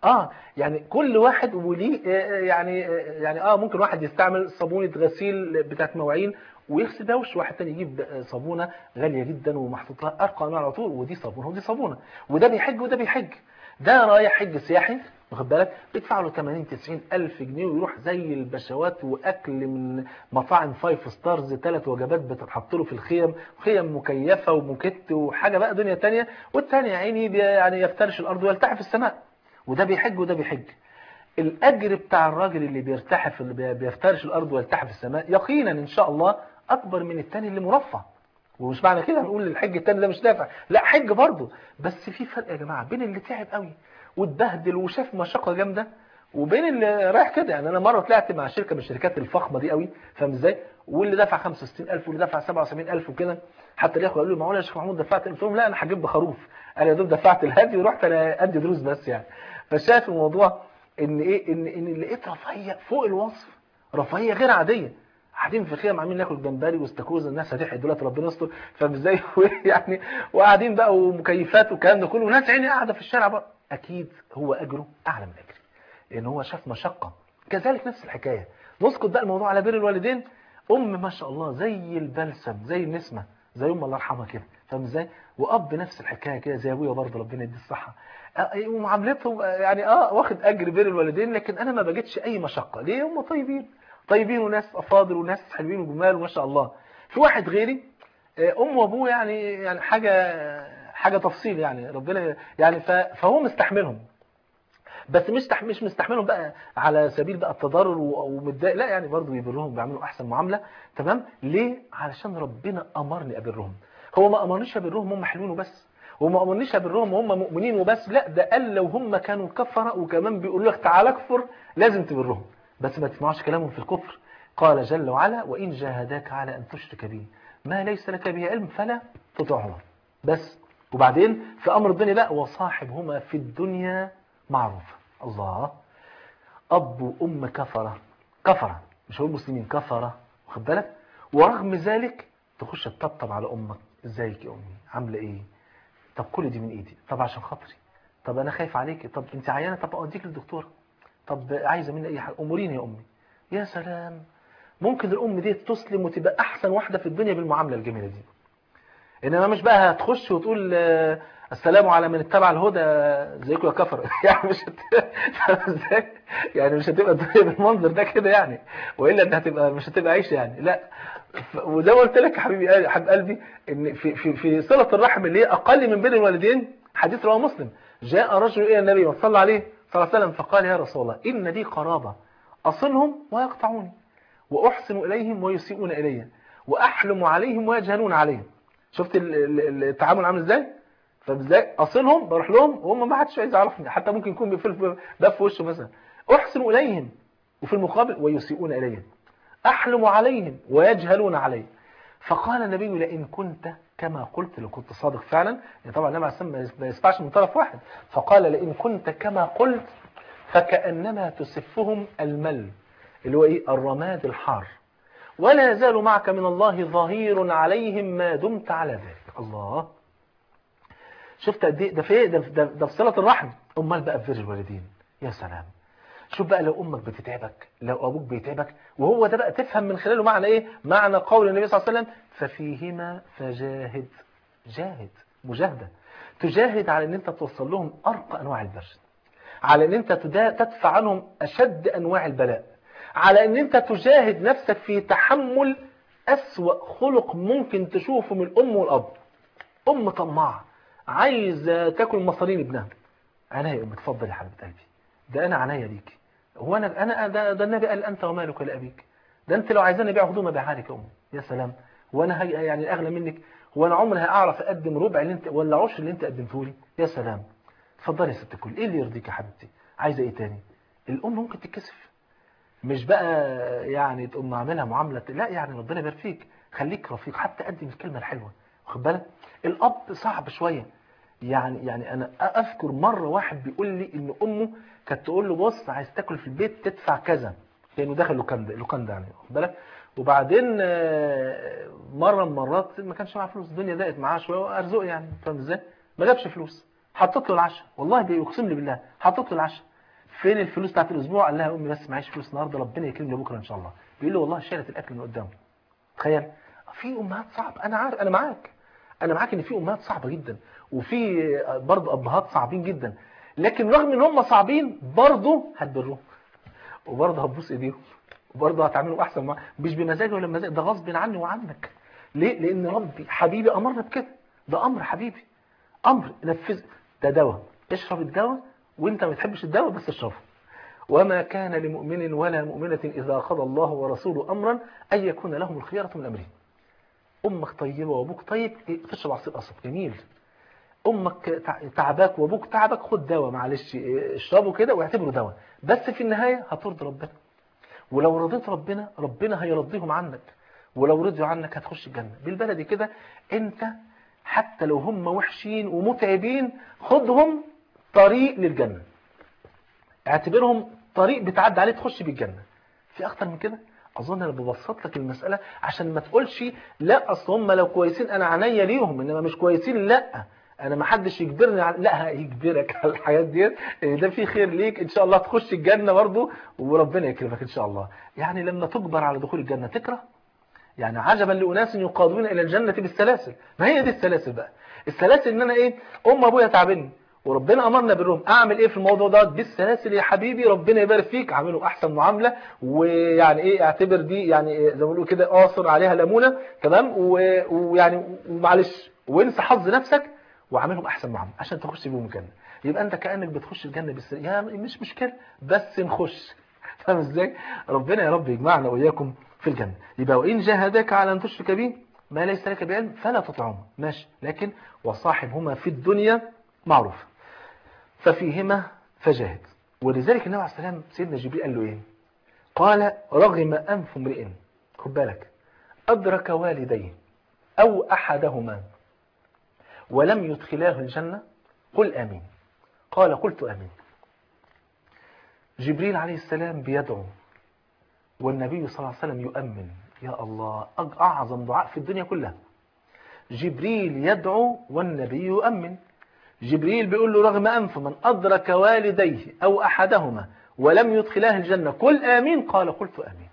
اه يعني كل واحد وليه آه، يعني آه، يعني اه ممكن واحد يستعمل صابونه غسيل بتاعت مواعين ويغسل بيها وش واحد تاني يجيب آه، صابونه غاليه جدا ومحطوط لها ارقى انواع على طول ودي صابونه ودي صابونه وده بيحج وده بيحج ده رايح حج سياحي واخد بالك بيدفع له 80 90 الف جنيه ويروح زي البشوات واكل من مطاعم فايف ستارز ثلاث وجبات بتتحط له في الخيم خيم مكيفه وموكيت وحاجه بقى دنيا تانية والتاني يا عيني بي- يعني يفترش الارض ويلتحف في السماء وده بيحج وده بيحج الاجر بتاع الراجل اللي بيرتحف اللي بي- بيفترش الارض ويلتحف في السماء يقينا ان شاء الله اكبر من التاني اللي مرفع ومش معنى كده نقول الحج التاني ده مش نافع لا حج برضه بس في فرق يا جماعه بين اللي تعب قوي واتبهدل وشاف مشقه جامده وبين اللي رايح كده يعني انا مره طلعت مع شركه من الشركات الفخمه دي قوي فاهم ازاي واللي دفع 65000 واللي دفع 77000 وكده حتى الاخوه قالوا لي معقول يا شيخ محمود دفعت قلت لهم لا انا هجيب بخروف انا يا دوب دفعت الهدي ورحت انا ادي دروس بس يعني فشايف الموضوع ان ايه ان ان لقيت رفاهيه فوق الوصف رفاهيه غير عاديه قاعدين في خيام عاملين ناكل جمبري واستاكوزا الناس هتحرق دلوقتي ربنا يستر فاهم ازاي يعني وقاعدين بقى ومكيفات والكلام ده كله وناس عيني قاعده في الشارع بقى اكيد هو اجره اعلى من اجري لان هو شاف مشقه كذلك نفس الحكايه نسقط بقى الموضوع على بر الوالدين ام ما شاء الله زي البلسم زي النسمه زي ام الله يرحمها كده فاهم ازاي واب نفس الحكايه كده زي ابويا برضه ربنا يديه الصحه آه، ومعاملتهم آه، يعني اه واخد اجر بر الوالدين لكن انا ما بجدش اي مشقه ليه هم طيبين طيبين وناس افاضل وناس حلوين وجمال وما شاء الله في واحد غيري آه، امه وابوه يعني يعني حاجه حاجه تفصيل يعني ربنا يعني ف- فهو مستحملهم بس مش تح- مش مستحملهم بقى على سبيل بقى التضرر و- ومتضايق لا يعني برضه بيبرهم بيعملوا احسن معامله تمام ليه علشان ربنا امرني ابرهم هو ما امرنيش ابرهم هم حلوين وبس وما امرنيش ابرهم وهم مؤمنين وبس لا ده قال لو هم كانوا كفره وكمان بيقولوا لك تعالى اكفر لازم تبرهم بس ما تسمعوش كلامهم في الكفر قال جل وعلا وان جاهداك على ان تشرك بي ما ليس لك به علم فلا تطعهما بس وبعدين في امر الدنيا بقى وصاحبهما في الدنيا معروفه الله اب وام كفره كفره مش هقول مسلمين كفره واخد بالك ورغم ذلك تخش تطبطب على امك ازيك يا امي عامله ايه طب كل دي من ايدي طب عشان خاطري طب انا خايف عليكي طب انت عيانه طب اوديك للدكتوره طب عايزه مني اي حاجه اموريني يا امي يا سلام ممكن الام دي تسلم وتبقى احسن واحده في الدنيا بالمعامله الجميله دي انما مش بقى هتخش وتقول آه، السلام على من اتبع الهدى ازيكم يا كفر يعني مش هت... فاهم ازاي؟ يعني مش هتبقى الدنيا بالمنظر ده كده يعني والا انت هتبقى مش هتبقى عيش يعني لا ف... وزي ما قلت لك يا حبيبي قلبي حبيب قلبي ان في في في صله الرحم اللي هي اقل من بر الوالدين حديث رواه مسلم جاء رجل الى النبي وصلى عليه صلى الله عليه وسلم فقال يا رسول الله ان لي قرابه اصلهم ويقطعوني واحسن اليهم ويسيئون الي واحلم عليهم ويجهلون علي شفت ال- ال- التعامل عامل ازاي فازاي اصلهم بروح لهم وهم ما حدش عايز يعرفني حتى ممكن يكون بيقفل باب في وشه مثلا احسن اليهم وفي المقابل ويسيئون الي احلم عليهم ويجهلون علي فقال النبي لئن كنت كما قلت لو كنت صادق فعلا يعني طبعا النبي عليه الصلاه والسلام ما يسمعش من طرف واحد فقال لئن كنت كما قلت فكانما تسفهم المل اللي هو ايه الرماد الحار ولا يزال معك من الله ظهير عليهم ما دمت على ذلك الله شفت قد ايه ده في ايه ده ده, ده في صله الرحم امال بقى في بر الوالدين يا سلام شوف بقى لو امك بتتعبك لو ابوك بيتعبك وهو ده بقى تفهم من خلاله معنى ايه معنى قول النبي صلى الله عليه وسلم ففيهما فجاهد جاهد مجاهده تجاهد على ان انت توصل لهم ارقى انواع البر على ان انت تدا- تدفع عنهم اشد انواع البلاء على ان انت تجاهد نفسك في تحمل اسوأ خلق ممكن تشوفه من الام والاب ام طماعه عايزه تاكل مصارين ابنها عناية يا ام اتفضل يا حبيبه قلبي ده انا عناية ليكي هو انا انا ده, ده النبي قال انت ومالك لابيك ده انت لو عايزاني ابيع هدوم ابيعها لك يا ام يا سلام وانا هي يعني اغلى منك هو انا عمري هاعرف اقدم ربع اللي انت ولا عشر اللي انت قدمته لي يا سلام اتفضلي يا ست الكل ايه اللي يرضيك يا حبيبتي عايزه ايه تاني الام ممكن تتكسف مش بقى يعني تقوم عاملها معامله لا يعني ربنا يبارك فيك خليك رفيق حتى قدم الكلمه الحلوه واخد بالك الاب صعب شويه يعني يعني انا اذكر مره واحد بيقول لي ان امه كانت تقول له بص عايز تاكل في البيت تدفع كذا لانه دخل لوكاندا لوكاندا يعني واخد بالك وبعدين آه، مره من المرات ما كانش معاه فلوس الدنيا ضاقت معاه شويه وارزق يعني فاهم ازاي ما جابش فلوس حطيت له العشاء والله بيقسم لي بالله حطيت له العشاء فين الفلوس بتاعت الاسبوع قال لها يا امي بس معيش فلوس النهارده ربنا يكرمني بكره ان شاء الله بيقول له والله شالت الاكل من قدامه تخيل في امهات صعب انا عارف انا معاك انا معاك ان في امهات صعبه جدا وفي برضه ابهات صعبين جدا لكن رغم ان هم صعبين برضه هتبرهم وبرضه هتبوس ايديهم وبرضه هتعملوا احسن معاهم مش بمزاجي ولا بمزاج ده غصب عني وعنك ليه لان ربي حبيبي امرنا بكده ده امر حبيبي امر نفذ ده دواء اشرب الدواء وانت ما بتحبش الدواء بس اشربه وما كان لمؤمن ولا مؤمنة إذا قضى الله ورسوله أمرا أن يكون لهم الخيارة من أمرهم أمك طيبة وأبوك طيب إيه، تشرب عصير قصب جميل أمك تع- تعباك وأبوك تعبك خد دواء معلش إيه، اشربه كده واعتبره دواء بس في النهاية هترضي ربنا ولو رضيت ربنا ربنا هيرضيهم عنك ولو رضيوا عنك هتخش الجنة بالبلدي كده انت حتى لو هم وحشين ومتعبين خدهم طريق للجنة اعتبرهم طريق بتعدي عليه تخش بيه الجنة في اكتر من كده اظن انا ببسط لك المسألة عشان ما تقولش لا اصل هم لو كويسين انا عينيا ليهم انما مش كويسين لا انا ما حدش يجبرني على لا هيجبرك على الحاجات ديت ده في خير ليك ان شاء الله تخش الجنة برضه وربنا يكرمك ان شاء الله يعني لما تجبر على دخول الجنة تكره يعني عجبا لأناس يقادون إلى الجنة بالسلاسل ما هي دي السلاسل بقى السلاسل إن أنا إيه أم أبويا تعبني وربنا أمرنا بالروم أعمل إيه في الموضوع ده بالسلاسل يا حبيبي ربنا يبارك فيك أعمله أحسن معاملة ويعني إيه اعتبر دي يعني إيه زي ما بيقولوا كده أعصر عليها ليمونة تمام و- ويعني ومعلش وانسى حظ نفسك واعملهم أحسن معاملة عشان تخش بيهم الجنة يبقى أنت كأنك بتخش الجنة بالسلاسل يا مش مشكلة بس نخش فاهم ازاي ربنا يا رب يجمعنا واياكم في الجنة يبقى وإن جاهداك على أن تشرك به ما ليس لك بعلم فلا تطعهما ماشي لكن وصاحبهما في الدنيا معروف ففيهما فجاهد ولذلك النبي عليه السلام سيدنا جبريل قال له ايه قال رغم أنف امرئ خد بالك أدرك والديه أو أحدهما ولم يدخلاه الجنة قل آمين قال قلت آمين جبريل عليه السلام بيدعو والنبي صلى الله عليه وسلم يؤمن يا الله أج- أعظم دعاء في الدنيا كلها جبريل يدعو والنبي يؤمن جبريل بيقول له رغم أنف من أدرك والديه أو أحدهما ولم يدخلاه الجنة قل آمين قال قلت آمين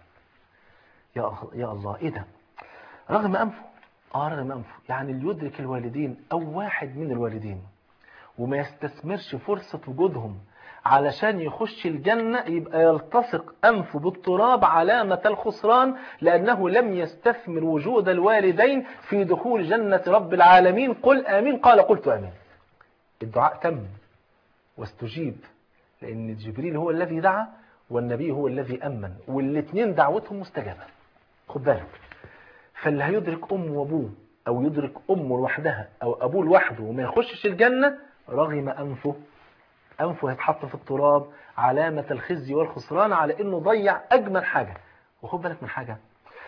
يا أخ- يا الله إيه ده رغم أنفه آه رغم أنفه يعني اللي يدرك الوالدين أو واحد من الوالدين وما يستثمرش فرصة وجودهم علشان يخش الجنة يبقى يلتصق أنفه بالتراب علامة الخسران لأنه لم يستثمر وجود الوالدين في دخول جنة رب العالمين قل آمين قال قلت آمين الدعاء تم واستجيب لأن جبريل هو الذي دعا والنبي هو الذي أمن والاثنين دعوتهم مستجابة خد بالك فاللي هيدرك أمه وأبوه أو يدرك أمه لوحدها أو أبوه لوحده وما يخشش الجنة رغم أنفه أنفه هيتحط في التراب علامة الخزي والخسران على إنه ضيع أجمل حاجة وخد بالك من حاجة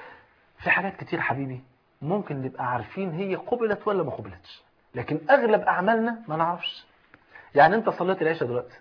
في حاجات كتير حبيبي ممكن نبقى عارفين هي قبلت ولا ما قبلتش لكن أغلب أعمالنا ما نعرفش يعني أنت صليت العشاء دلوقتي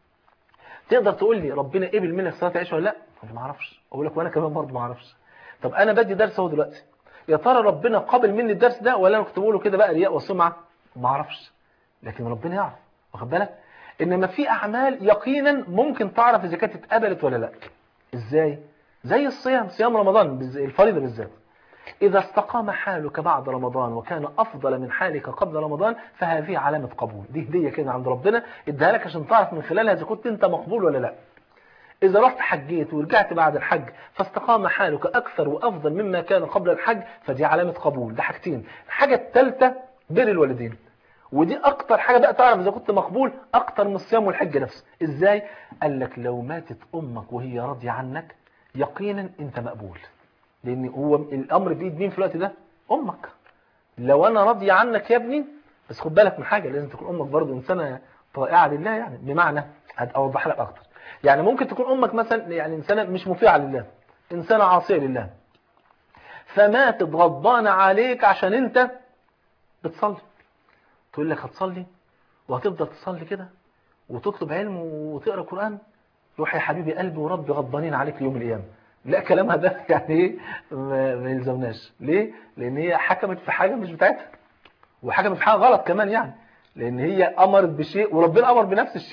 تقدر تقول لي ربنا قبل منك صلاة العشاء ولا لا أنا ما أعرفش أقول لك وأنا كمان برضه ما أعرفش طب أنا بدي درس أهو دلوقتي يا ترى ربنا قبل مني الدرس ده ولا أنا كنت بقوله كده بقى رياء وسمعة ما أعرفش لكن ربنا يعرف واخد بالك انما في اعمال يقينا ممكن تعرف اذا كانت اتقبلت ولا لا ازاي زي الصيام صيام رمضان بالز- الفريضه بالذات اذا استقام حالك بعد رمضان وكان افضل من حالك قبل رمضان فهذه علامه قبول دي هديه كده عند ربنا اديها لك عشان تعرف من خلالها اذا كنت انت مقبول ولا لا إذا رحت حجيت ورجعت بعد الحج فاستقام حالك أكثر وأفضل مما كان قبل الحج فدي علامة قبول ده حاجتين الحاجة الثالثة بر الوالدين ودي أكتر حاجة بقى تعرف إذا كنت مقبول أكتر من الصيام والحج نفسه إزاي؟ قال لك لو ماتت أمك وهي راضية عنك يقينا أنت مقبول لأن هو الأمر بإيد مين في الوقت ده؟ أمك لو أنا راضية عنك يا ابني بس خد بالك من حاجة لازم تكون أمك برضه إنسانة طائعة لله يعني بمعنى أوضح لك أكتر يعني ممكن تكون أمك مثلا يعني إنسانة مش مطيعة لله إنسانة عاصية لله فماتت غضبانة عليك عشان أنت بتصلي تقول لك هتصلي وهتفضل تصلي كده وتطلب علم وتقرا قرآن روح يا حبيبي قلبي وربي غضبانين عليك ليوم القيامة لا كلامها ده يعني ايه ما ما يلزمناش ليه لان هي حكمت في حاجة مش بتاعتها وحكمت في حاجة غلط كمان يعني لان هي امرت بشيء وربنا امر بنفس الشيء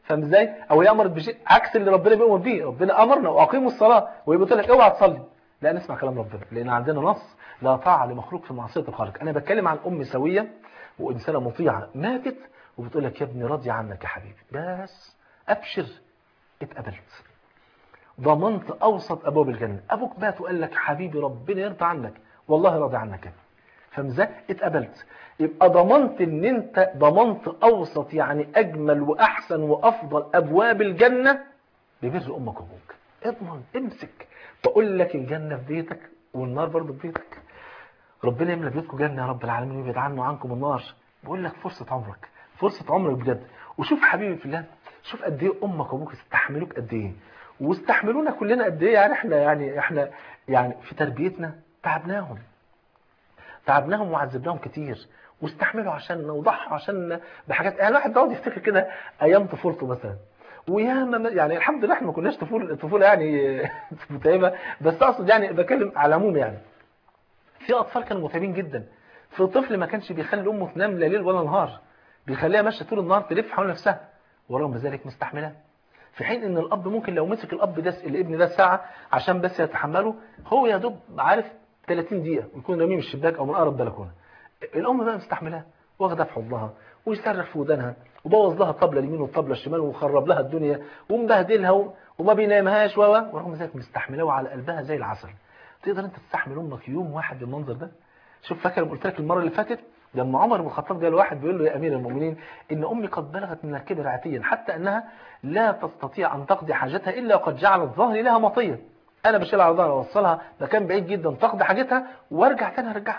فاهم ازاي او هي امرت بشيء عكس اللي ربنا بيأمر بيه ربنا امرنا واقيموا الصلاه وهي بتقول لك اوعى تصلي لا نسمع كلام ربنا لان عندنا نص لا طاعه لمخلوق في معصيه الخالق انا بتكلم عن ام سويه وانسانه مطيعه ماتت وبتقول لك يا ابني راضي عنك يا حبيبي بس ابشر اتقبلت ضمنت اوسط ابواب الجنه ابوك مات وقال لك حبيبي ربنا يرضى عنك والله راضي عنك فاهم ازاي اتقبلت يبقى ضمنت ان انت ضمنت اوسط يعني اجمل واحسن وافضل ابواب الجنه ببر امك وابوك اضمن امسك بقول لك الجنه في بيتك والنار برضه في بيتك ربنا يملى بيوتكم جنه يا رب العالمين ويبعد عنه عنكم النار بقول لك فرصه عمرك فرصه عمرك بجد وشوف حبيبي في الله شوف قد ايه امك وابوك استحملوك قد ايه واستحملونا كلنا قد ايه يعني احنا يعني احنا يعني في تربيتنا تعبناهم تعبناهم وعذبناهم كتير واستحملوا عشاننا وضحوا عشاننا بحاجات يعني الواحد بيقعد يفتكر كده ايام طفولته مثلا وياما يعني الحمد لله احنا ما كناش طفوله طفوله يعني متعبه بس اقصد يعني بتكلم على العموم يعني في اطفال كانوا متعبين جدا في طفل ما كانش بيخلي امه تنام لا ليل ولا نهار بيخليها ماشيه طول النهار تلف حول نفسها ورغم ذلك مستحملاه في حين ان الاب ممكن لو مسك الاب ده الابن ده ساعه عشان بس يتحمله هو يا دوب عارف 30 دقيقه ويكون راميه من الشباك او من اقرب بلكونه الام بقى مستحملاه واخدها في حضنها ويصرخ في ودانها وبوظ لها الطبله اليمين والطبله الشمال وخرب لها الدنيا ومبهدلها وما بينامهاش و ورغم ذلك مستحملاه وعلى قلبها زي العسل تقدر انت تستحمل امك يوم واحد بالمنظر ده شوف فاكر لما قلت لك المره اللي فاتت لما عمر بن الخطاب جاء لواحد بيقول له يا امير المؤمنين ان امي قد بلغت من الكبر عتيا حتى انها لا تستطيع ان تقضي حاجتها الا وقد جعلت ظهري لها مطيه انا بشيلها على ظهري اوصلها مكان بعيد جدا تقضي حاجتها وارجع تاني ارجعها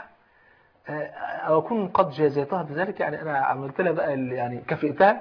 او اكون قد جازيتها بذلك يعني انا عملت لها بقى يعني كفئتها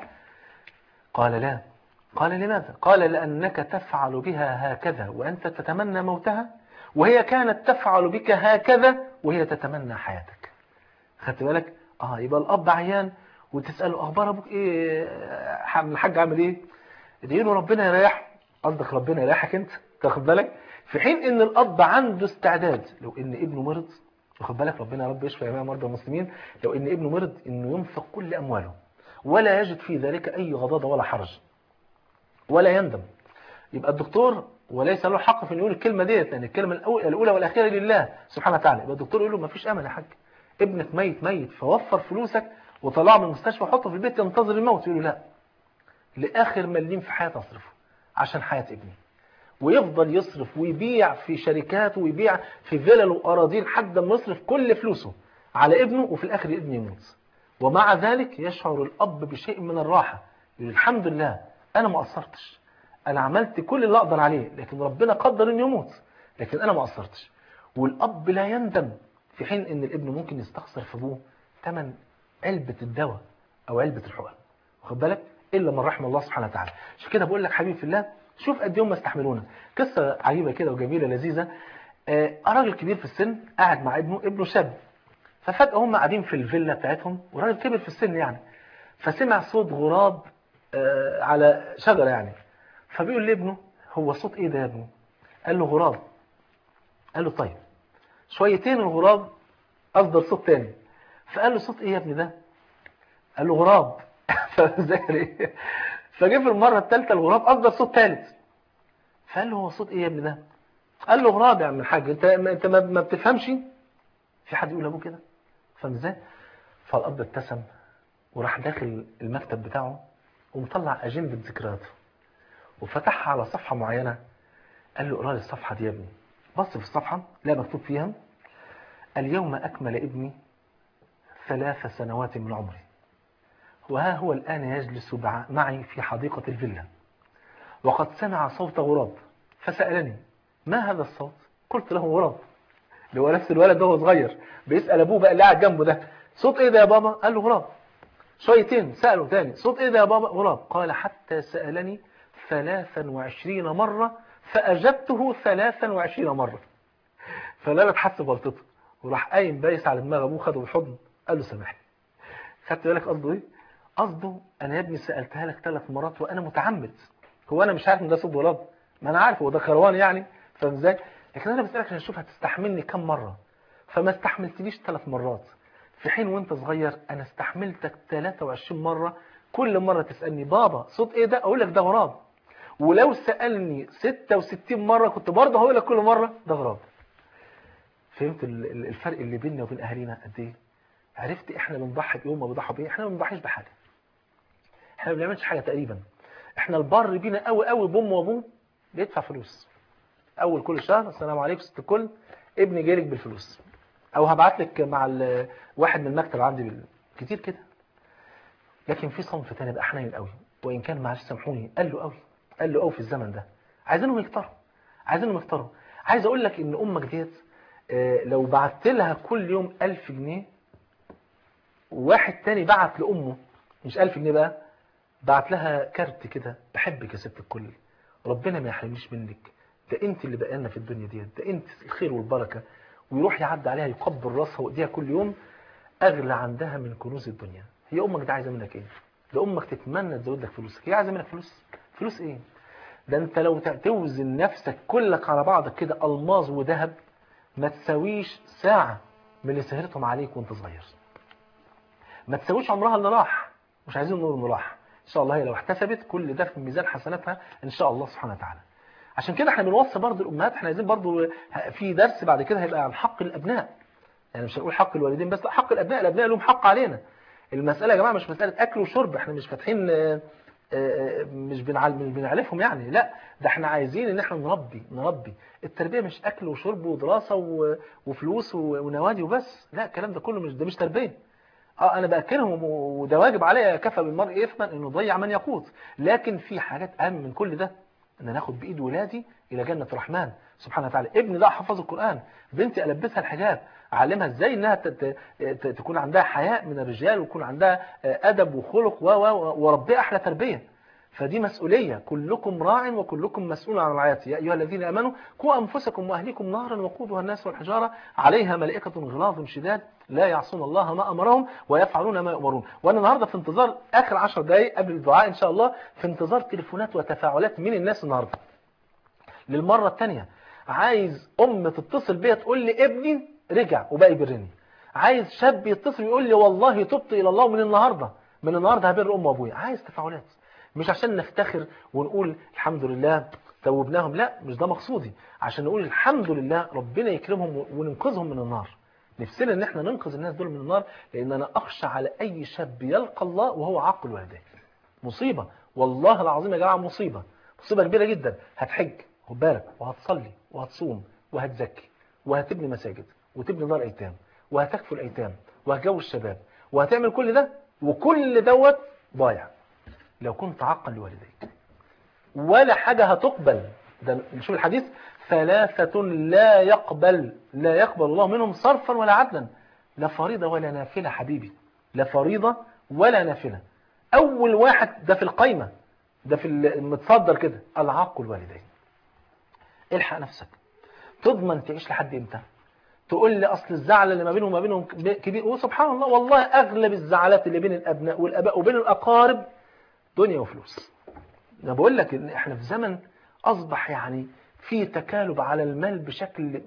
قال لا قال لماذا قال لانك تفعل بها هكذا وانت تتمنى موتها وهي كانت تفعل بك هكذا وهي تتمنى حياتك خدت بالك اه يبقى الاب عيان وتساله اخبار ابوك ايه الحاج عامل ايه ادعي له ربنا يريح قصدك ربنا يريحك انت تاخد بالك في حين ان الاب عنده استعداد لو ان ابنه مرض واخد بالك ربنا يا رب يشفي جميع مرضى المسلمين لو ان ابنه مرض انه ينفق كل امواله ولا يجد في ذلك اي غضاضه ولا حرج ولا يندم يبقى الدكتور وليس له حق في انه يقول الكلمه ديت لان الكلمه الاولى والاخيره لله سبحانه وتعالى يبقى الدكتور يقول له ما فيش امل يا حاج ابنك ميت ميت فوفر فلوسك وطلعه من المستشفى وحطه في البيت ينتظر الموت يقول له لا لاخر مليم في حياتي اصرفه عشان حياه ابني ويفضل يصرف ويبيع في شركات ويبيع في فيلل واراضين لحد ما يصرف كل فلوسه على ابنه وفي الاخر ابنه يموت ومع ذلك يشعر الاب بشيء من الراحه يقول الحمد لله انا ما قصرتش انا عملت كل اللي اقدر عليه لكن ربنا قدر انه يموت لكن انا ما قصرتش والاب لا يندم في حين ان الابن ممكن يستخسر في ابوه ثمن علبه الدواء او علبه الحقن واخد بالك الا من رحم الله سبحانه وتعالى عشان كده بقول لك حبيبي في الله شوف قد ايه هم استحملونا قصه عجيبه كده وجميله لذيذه آه راجل كبير في السن قاعد مع ابنه ابنه شاب ففجاه هم قاعدين في الفيلا بتاعتهم وراجل كبر في السن يعني فسمع صوت غراب آه على شجره يعني فبيقول لابنه هو صوت ايه ده يا ابني قال له غراب قال له طيب شويتين الغراب اصدر صوت تاني فقال له صوت ايه يا ابني ده قال له غراب فزهر فجه في المره الثالثه الغراب اصدر صوت ثالث فقال له هو صوت ايه يا ابني ده قال له غراب يا عم الحاج انت انت ما بتفهمش في حد يقول لابوه كده فاهم ازاي فالاب ابتسم وراح داخل المكتب بتاعه ومطلع اجنده ذكرياته وفتحها على صفحه معينه قال له اقرا لي الصفحه دي يا ابني بص في الصفحه لا مكتوب فيها اليوم اكمل ابني ثلاث سنوات من عمري وها هو الآن يجلس معي في حديقة الفيلا وقد سمع صوت غراب فسألني ما هذا الصوت قلت له غراب اللي هو نفس الولد ده وهو صغير بيسأل أبوه بقى اللي قاعد جنبه ده صوت إيه ده يا بابا قال له غراب شويتين سأله تاني صوت إيه ده يا بابا غراب قال حتى سألني ثلاثا وعشرين مرة فأجبته ثلاثا وعشرين مرة فلا حس بغلطته وراح قايم بايس على دماغ أبوه خده بالحضن قال له سامحني خدت بالك قصده إيه قصده انا يا ابني سالتها لك ثلاث مرات وانا متعمد هو انا مش عارف ان ده صوت غراب ما انا عارف هو ده كروان يعني فاهم ازاي لكن انا بسالك عشان اشوف هتستحملني كم مره فما استحملتنيش ثلاث مرات في حين وانت صغير انا استحملتك 23 مره كل مرة تسألني بابا صوت ايه ده اقول لك ده غراب ولو سألني 66 مرة كنت برضه هقول لك كل مرة ده غراب فهمت ال- ال- الفرق اللي بيننا وبين اهالينا قد ايه عرفت احنا بنضحي بايه وما بنضحي بايه احنا ما بنضحيش بحاجه احنا ما بنعملش حاجه تقريبا احنا البر بينا قوي قوي بامه وابوه بيدفع فلوس اول كل شهر السلام عليكم ست الكل ابني جاي لك بالفلوس او هبعت لك مع ال- واحد من المكتب عندي بال... كتير كده لكن في صنف تاني بقى حنين قوي وان كان معلش سامحوني قال له قوي قال له قوي في الزمن ده عايزينهم يفطروا عايزينهم يفطروا عايز اقول لك ان امك ديت آه، لو بعت لها كل يوم 1000 جنيه وواحد تاني بعت لامه مش 1000 جنيه بقى بعت لها كارت كده بحبك يا ست الكل ربنا ما يحرمنيش منك ده انت اللي بقالنا في الدنيا ديت ده انت الخير والبركه ويروح يعدي عليها يقبل راسها وايديها كل يوم اغلى عندها من كنوز الدنيا هي امك ده عايزه منك ايه ده امك تتمنى تزود لك فلوسك هي عايزه منك فلوس فلوس ايه ده انت لو توزن نفسك كلك على بعضك كده الماظ وذهب ما تساويش ساعه من اللي سهرتهم عليك وانت صغير ما تساويش عمرها اللي راح مش عايزين نقول انه راح ان شاء الله هي لو احتسبت كل ده في ميزان حسناتها ان شاء الله سبحانه وتعالى عشان كده احنا بنوصي برضو الامهات احنا عايزين برضو في درس بعد كده هيبقى عن حق الابناء يعني مش هنقول حق الوالدين بس لا حق الابناء الابناء لهم حق علينا المساله يا جماعه مش مساله اكل وشرب احنا مش فاتحين آه، آه، مش بنعل- مش بنعلفهم يعني لا ده احنا عايزين ان احنا نربي نربي التربيه مش اكل وشرب ودراسه و- وفلوس و- ونوادي وبس لا الكلام ده كله مش ده مش تربيه اه انا باكلهم وده واجب عليا كفى بالمرء اثما انه يضيع من يقوت لكن في حاجات اهم من كل ده ان ناخد بايد ولادي الى جنه الرحمن سبحانه وتعالى ابني ده حفظ القران بنتي البسها الحجاب اعلمها ازاي انها ت- ت- ت- تكون عندها حياء من الرجال ويكون عندها آه، ادب وخلق و و- وربيها احلى تربيه فدي مسؤولية كلكم راع وكلكم مسؤول عن رعايته يا أيها الذين آمنوا قوا أنفسكم وأهليكم نارا وقودها الناس والحجارة عليها ملائكة غلاظ شداد لا يعصون الله ما أمرهم ويفعلون ما يؤمرون وأنا النهاردة في انتظار آخر عشر دقايق قبل الدعاء إن شاء الله في انتظار تليفونات وتفاعلات من الناس النهاردة للمرة الثانية عايز أم تتصل بيا تقول لي ابني رجع وبقى يبرني عايز شاب يتصل يقول لي والله تبت إلى الله من النهاردة من النهاردة هبر أم وأبويا عايز تفاعلات مش عشان نفتخر ونقول الحمد لله توبناهم لا مش ده مقصودي عشان نقول الحمد لله ربنا يكرمهم وننقذهم من النار نفسنا ان احنا ننقذ الناس دول من النار لان انا اخشى على اي شاب يلقى الله وهو عاقل والديه مصيبه والله العظيم يا جماعه مصيبه مصيبه كبيره جدا هتحج خد بالك وهتصلي وهتصوم وهتزكي وهتبني مساجد وتبني دار ايتام وهتكفل ايتام وهتجوز شباب وهتعمل كل ده وكل دوت ضايع لو كنت عاقا لوالديك ولا حاجة هتقبل ده نشوف الحديث ثلاثة لا يقبل لا يقبل الله منهم صرفا ولا عدلا لا فريضة ولا نافلة حبيبي لا فريضة ولا نافلة أول واحد ده في القايمة ده في المتصدر كده العاق الوالدين الحق نفسك تضمن تعيش لحد امتى تقول لي اصل الزعل اللي ما بينهم وما بينهم كبير وسبحان الله والله اغلب الزعلات اللي بين الابناء والاباء وبين الاقارب دنيا وفلوس انا بقول لك ان احنا في زمن اصبح يعني في تكالب على المال بشكل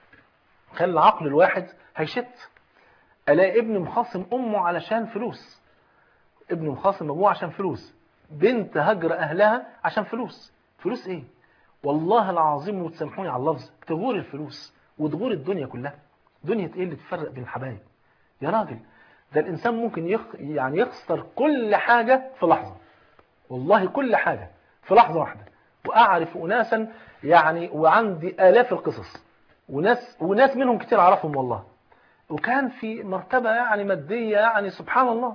خلي العقل الواحد هيشت الاقي ابني مخاصم امه علشان فلوس ابني مخاصم ابوه عشان فلوس بنت هجر اهلها عشان فلوس فلوس ايه والله العظيم وتسامحوني على اللفظ تغور الفلوس وتغور الدنيا كلها دنيا ايه اللي تفرق بين الحبايب يا راجل ده الانسان ممكن يخ... يعني يخسر كل حاجه في لحظه والله كل حاجة في لحظة واحدة وأعرف أناسا يعني وعندي آلاف القصص وناس, وناس منهم كتير أعرفهم والله وكان في مرتبة يعني مادية يعني سبحان الله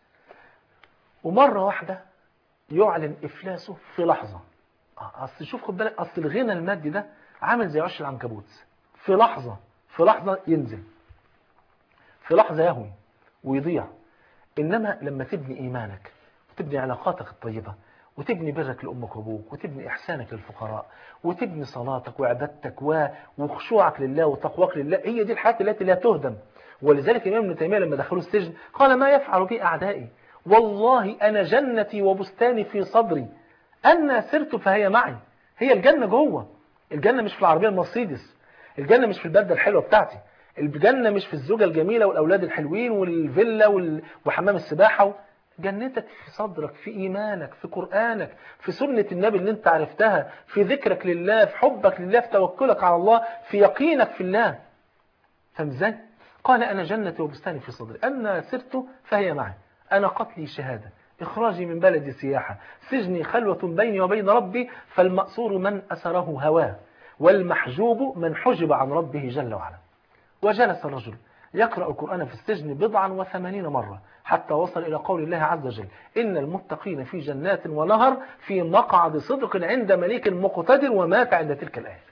ومرة واحدة يعلن إفلاسه في لحظة أصل شوف خد بالك أصل الغنى المادي ده عامل زي عش العنكبوت في لحظة في لحظة ينزل في لحظة يهوي ويضيع إنما لما تبني إيمانك وتبني علاقاتك الطيبة وتبني برك لأمك وأبوك وتبني إحسانك للفقراء وتبني صلاتك وعبادتك و- وخشوعك لله وتقواك لله هي دي الحياة التي لا تهدم ولذلك الإمام ابن تيمية لما دخلوا السجن قال ما يفعل بي أعدائي والله أنا جنتي وبستاني في صدري أنا سرت فهي معي هي الجنة جوه الجنة مش في العربية المرسيدس الجنة مش في البلدة الحلوة بتاعتي الجنة مش في الزوجة الجميلة والأولاد الحلوين والفيلا وال- وحمام السباحة و... جنتك في صدرك في إيمانك في قرآنك في سنة النبي اللي انت عرفتها في ذكرك لله في حبك لله في توكلك على الله في يقينك في الله فاهم ازاي؟ قال أنا جنتي وبستاني في صدري أنا سرت فهي معي أنا قتلي شهادة إخراجي من بلدي سياحة سجني خلوة بيني وبين ربي فالمأسور من أسره هواه والمحجوب من حجب عن ربه جل وعلا وجلس الرجل يقرأ القرآن في السجن بضعا وثمانين مرة حتى وصل إلى قول الله عز وجل إن المتقين في جنات ونهر في مقعد صدق عند مليك مقتدر ومات عند تلك الآية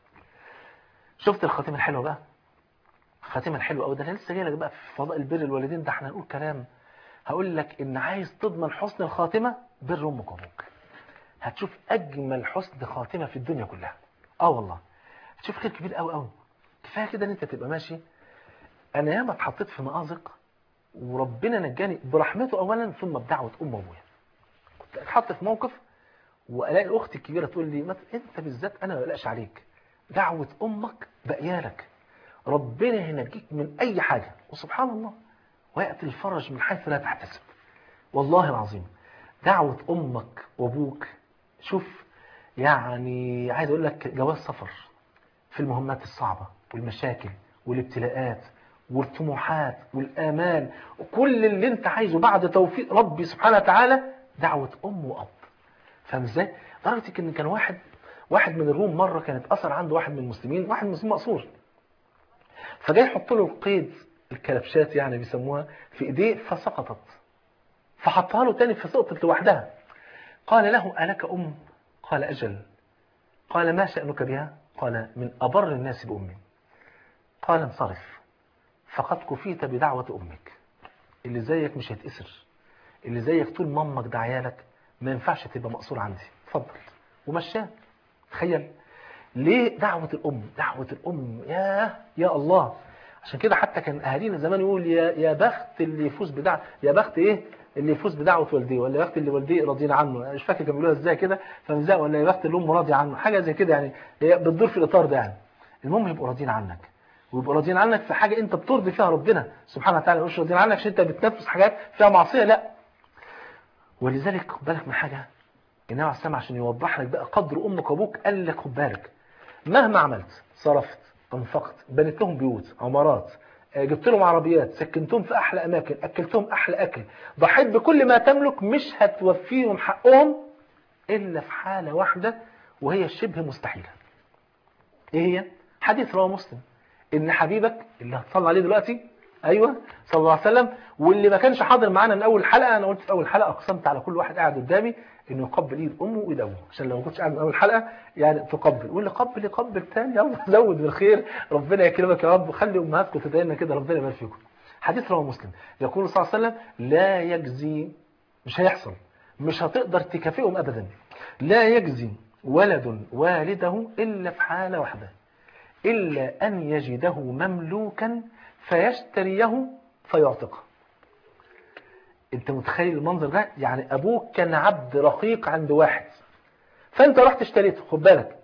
شفت الخاتمة الحلوة بقى الخاتمة الحلوة أو ده أنا لسه جاي لك بقى في فضاء البر الوالدين ده احنا هنقول كلام هقول لك إن عايز تضمن حسن الخاتمة بر أمك وأبوك هتشوف أجمل حسن خاتمة في الدنيا كلها آه والله هتشوف خير كبير قوي قوي كفاية كده إن أنت تبقى ماشي أنا ياما اتحطيت في مآزق وربنا نجاني برحمته أولا ثم بدعوة أم وأبويا كنت اتحط في موقف وألاقي أختي الكبيرة تقول لي ما أنت بالذات أنا ما بقلقش عليك دعوة أمك بقيالك ربنا ينجيك من أي حاجة وسبحان الله ويأتي الفرج من حيث لا تحتسب والله العظيم دعوة أمك وأبوك شوف يعني عايز أقول لك جواز سفر في المهمات الصعبة والمشاكل والابتلاءات والطموحات والآمال وكل اللي انت عايزه بعد توفيق ربي سبحانه وتعالى دعوة أم وأب فاهم ازاي؟ لدرجة ان كان واحد واحد من الروم مرة كانت أثر عنده واحد من المسلمين واحد مسلم مقصور فجاي يحط له القيد الكلبشات يعني بيسموها في ايديه فسقطت فحطها له تاني فسقطت لوحدها قال له ألك أم قال أجل قال ما شأنك بها قال من أبر الناس بأمي قال انصرف فقد كفيت بدعوة أمك اللي زيك مش هيتأسر اللي زيك طول ما امك دعيالك ما ينفعش تبقى مقصور عندي اتفضل ومشاه تخيل ليه دعوة الأم دعوة الأم يا يا الله عشان كده حتى كان أهالينا زمان يقول يا يا بخت اللي يفوز بدعوة يا بخت إيه اللي يفوز بدعوة والديه ولا يا بخت اللي والديه راضيين عنه أنا مش فاكر كانوا بيقولوها إزاي كده فمزاق ولا يا بخت اللي أم راضية عنه حاجة زي كده يعني هي بتدور في الإطار ده يعني المهم يبقوا راضيين عنك ويبقوا راضيين عنك في حاجة أنت بترضي فيها ربنا سبحانه وتعالى مش راضيين عنك عشان أنت بتنفذ حاجات فيها معصية لا ولذلك خد بالك من حاجة النبي عليه السلام عشان يوضح لك بقى قدر أمك وأبوك قال لك خد بالك مهما عملت صرفت انفقت بنيت لهم بيوت عمارات جبت لهم عربيات سكنتهم في أحلى أماكن أكلتهم أحلى أكل ضحيت بكل ما تملك مش هتوفيهم حقهم إلا في حالة واحدة وهي شبه مستحيلة إيه هي؟ حديث رواه مسلم إن حبيبك اللي هتصلي عليه دلوقتي أيوة صلى الله عليه وسلم واللي ما كانش حاضر معانا من أول حلقة أنا قلت في أول حلقة أقسمت على كل واحد قاعد قدامي إنه يقبل إيد أمه وإيد أبوه عشان لو ما كنتش قاعد من أول حلقة يعني تقبل واللي قبل يقبل تاني يلا زود بالخير ربنا يكرمك يا رب وخلي أمهاتكم تدعينا كده ربنا يبارك فيكم حديث رواه مسلم يقول صلى الله عليه وسلم لا يجزي مش هيحصل مش هتقدر تكافئهم أبدا لا يجزي ولد والده إلا في حالة واحدة إلا أن يجده مملوكا فيشتريه فيعتقه انت متخيل المنظر ده يعني ابوك كان عبد رقيق عند واحد فانت رحت اشتريته خد بالك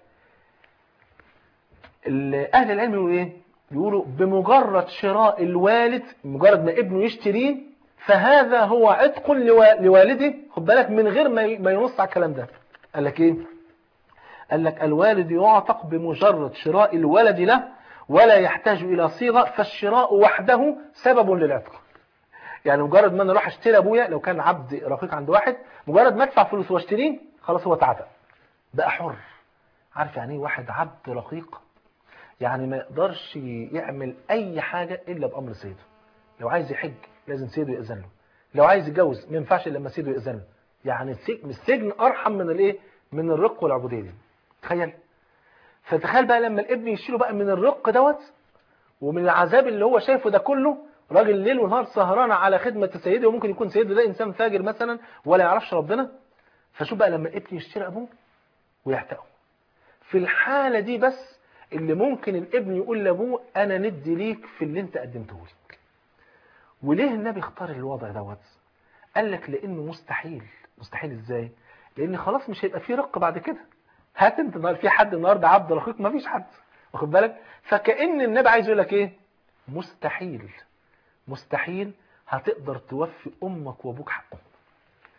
اهل العلم يقولوا ايه يقولوا بمجرد شراء الوالد مجرد ما ابنه يشتريه فهذا هو عتق لوالده خد بالك من غير ما ينص على الكلام ده قال لك ايه قال لك الوالد يعتق بمجرد شراء الولد له ولا يحتاج إلى صيغة فالشراء وحده سبب للعتق يعني مجرد ما انا اروح اشتري ابويا لو كان عبد رقيق عند واحد مجرد ما ادفع فلوس واشتريه خلاص هو تعتق بقى حر عارف يعني ايه واحد عبد رقيق يعني ما يقدرش يعمل اي حاجة الا بامر سيده لو عايز يحج لازم سيده يأذن له لو عايز يتجوز ما ينفعش الا لما سيده يأذن له يعني السجن ارحم من الايه من الرق والعبوديه دي تخيل فتخيل بقى لما الابن يشيله بقى من الرق دوت ومن العذاب اللي هو شايفه ده كله راجل ليل ونهار سهران على خدمة سيده وممكن يكون سيده ده إنسان فاجر مثلا ولا يعرفش ربنا فشوف بقى لما الابن يشتري أبوه ويعتقه في الحالة دي بس اللي ممكن الابن يقول لأبوه أنا ندي ليك في اللي أنت قدمته لي وليه النبي اختار الوضع دوت قال لك لأنه مستحيل مستحيل إزاي لأن خلاص مش هيبقى فيه رق بعد كده هات انت في حد النهارده عبد رقيق ما فيش حد واخد بالك فكأن النبي عايز يقول لك ايه مستحيل مستحيل هتقدر توفي امك وابوك حقهم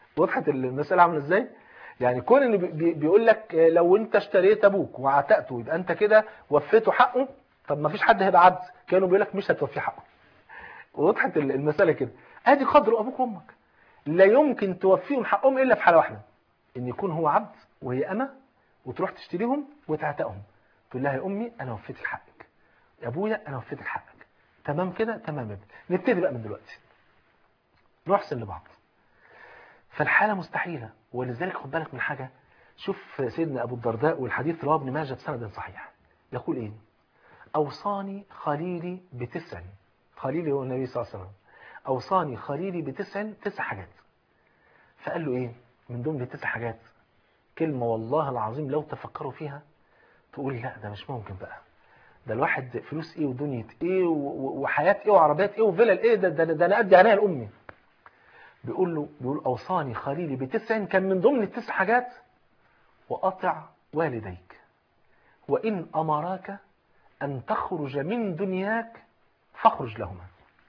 وضحت المساله عامله ازاي يعني كون ان بي- بيقول لك آه، لو انت اشتريت ابوك وعتقته يبقى انت كده وفيته حقه طب ما فيش حد هيبقى عبد كانوا بيقول لك مش هتوفيه حقه وضحت ال- المساله كده ادي قدر ابوك وامك لا يمكن توفيهم حقهم الا في حاله واحده ان يكون هو عبد وهي امه وتروح تشتريهم وتعتقهم تقول لها يا امي انا وفيتك حقك يا ابويا انا وفيتك حقك تمام كده تمام يا ابني نبتدي بقى من دلوقتي نحسن لبعض فالحاله مستحيله ولذلك خد بالك من حاجه شوف سيدنا ابو الدرداء والحديث رواه ابن ماجه بسند صحيح يقول ايه اوصاني خليلي بتسع خليلي هو النبي صلى الله عليه وسلم اوصاني خليلي بتسع تسع حاجات فقال له ايه من ضمن التسع حاجات كلمه والله العظيم لو تفكروا فيها تقول لا ده مش ممكن بقى ده الواحد فلوس ايه ودنيا ايه و- و- وحياه ايه وعربيات ايه وفلل ايه ده ده, ده انا ادي عناية لامي بيقول له بيقول اوصاني خليلي بتسع كان من ضمن التسع حاجات واطع والديك وان امراك ان تخرج من دنياك فاخرج لهما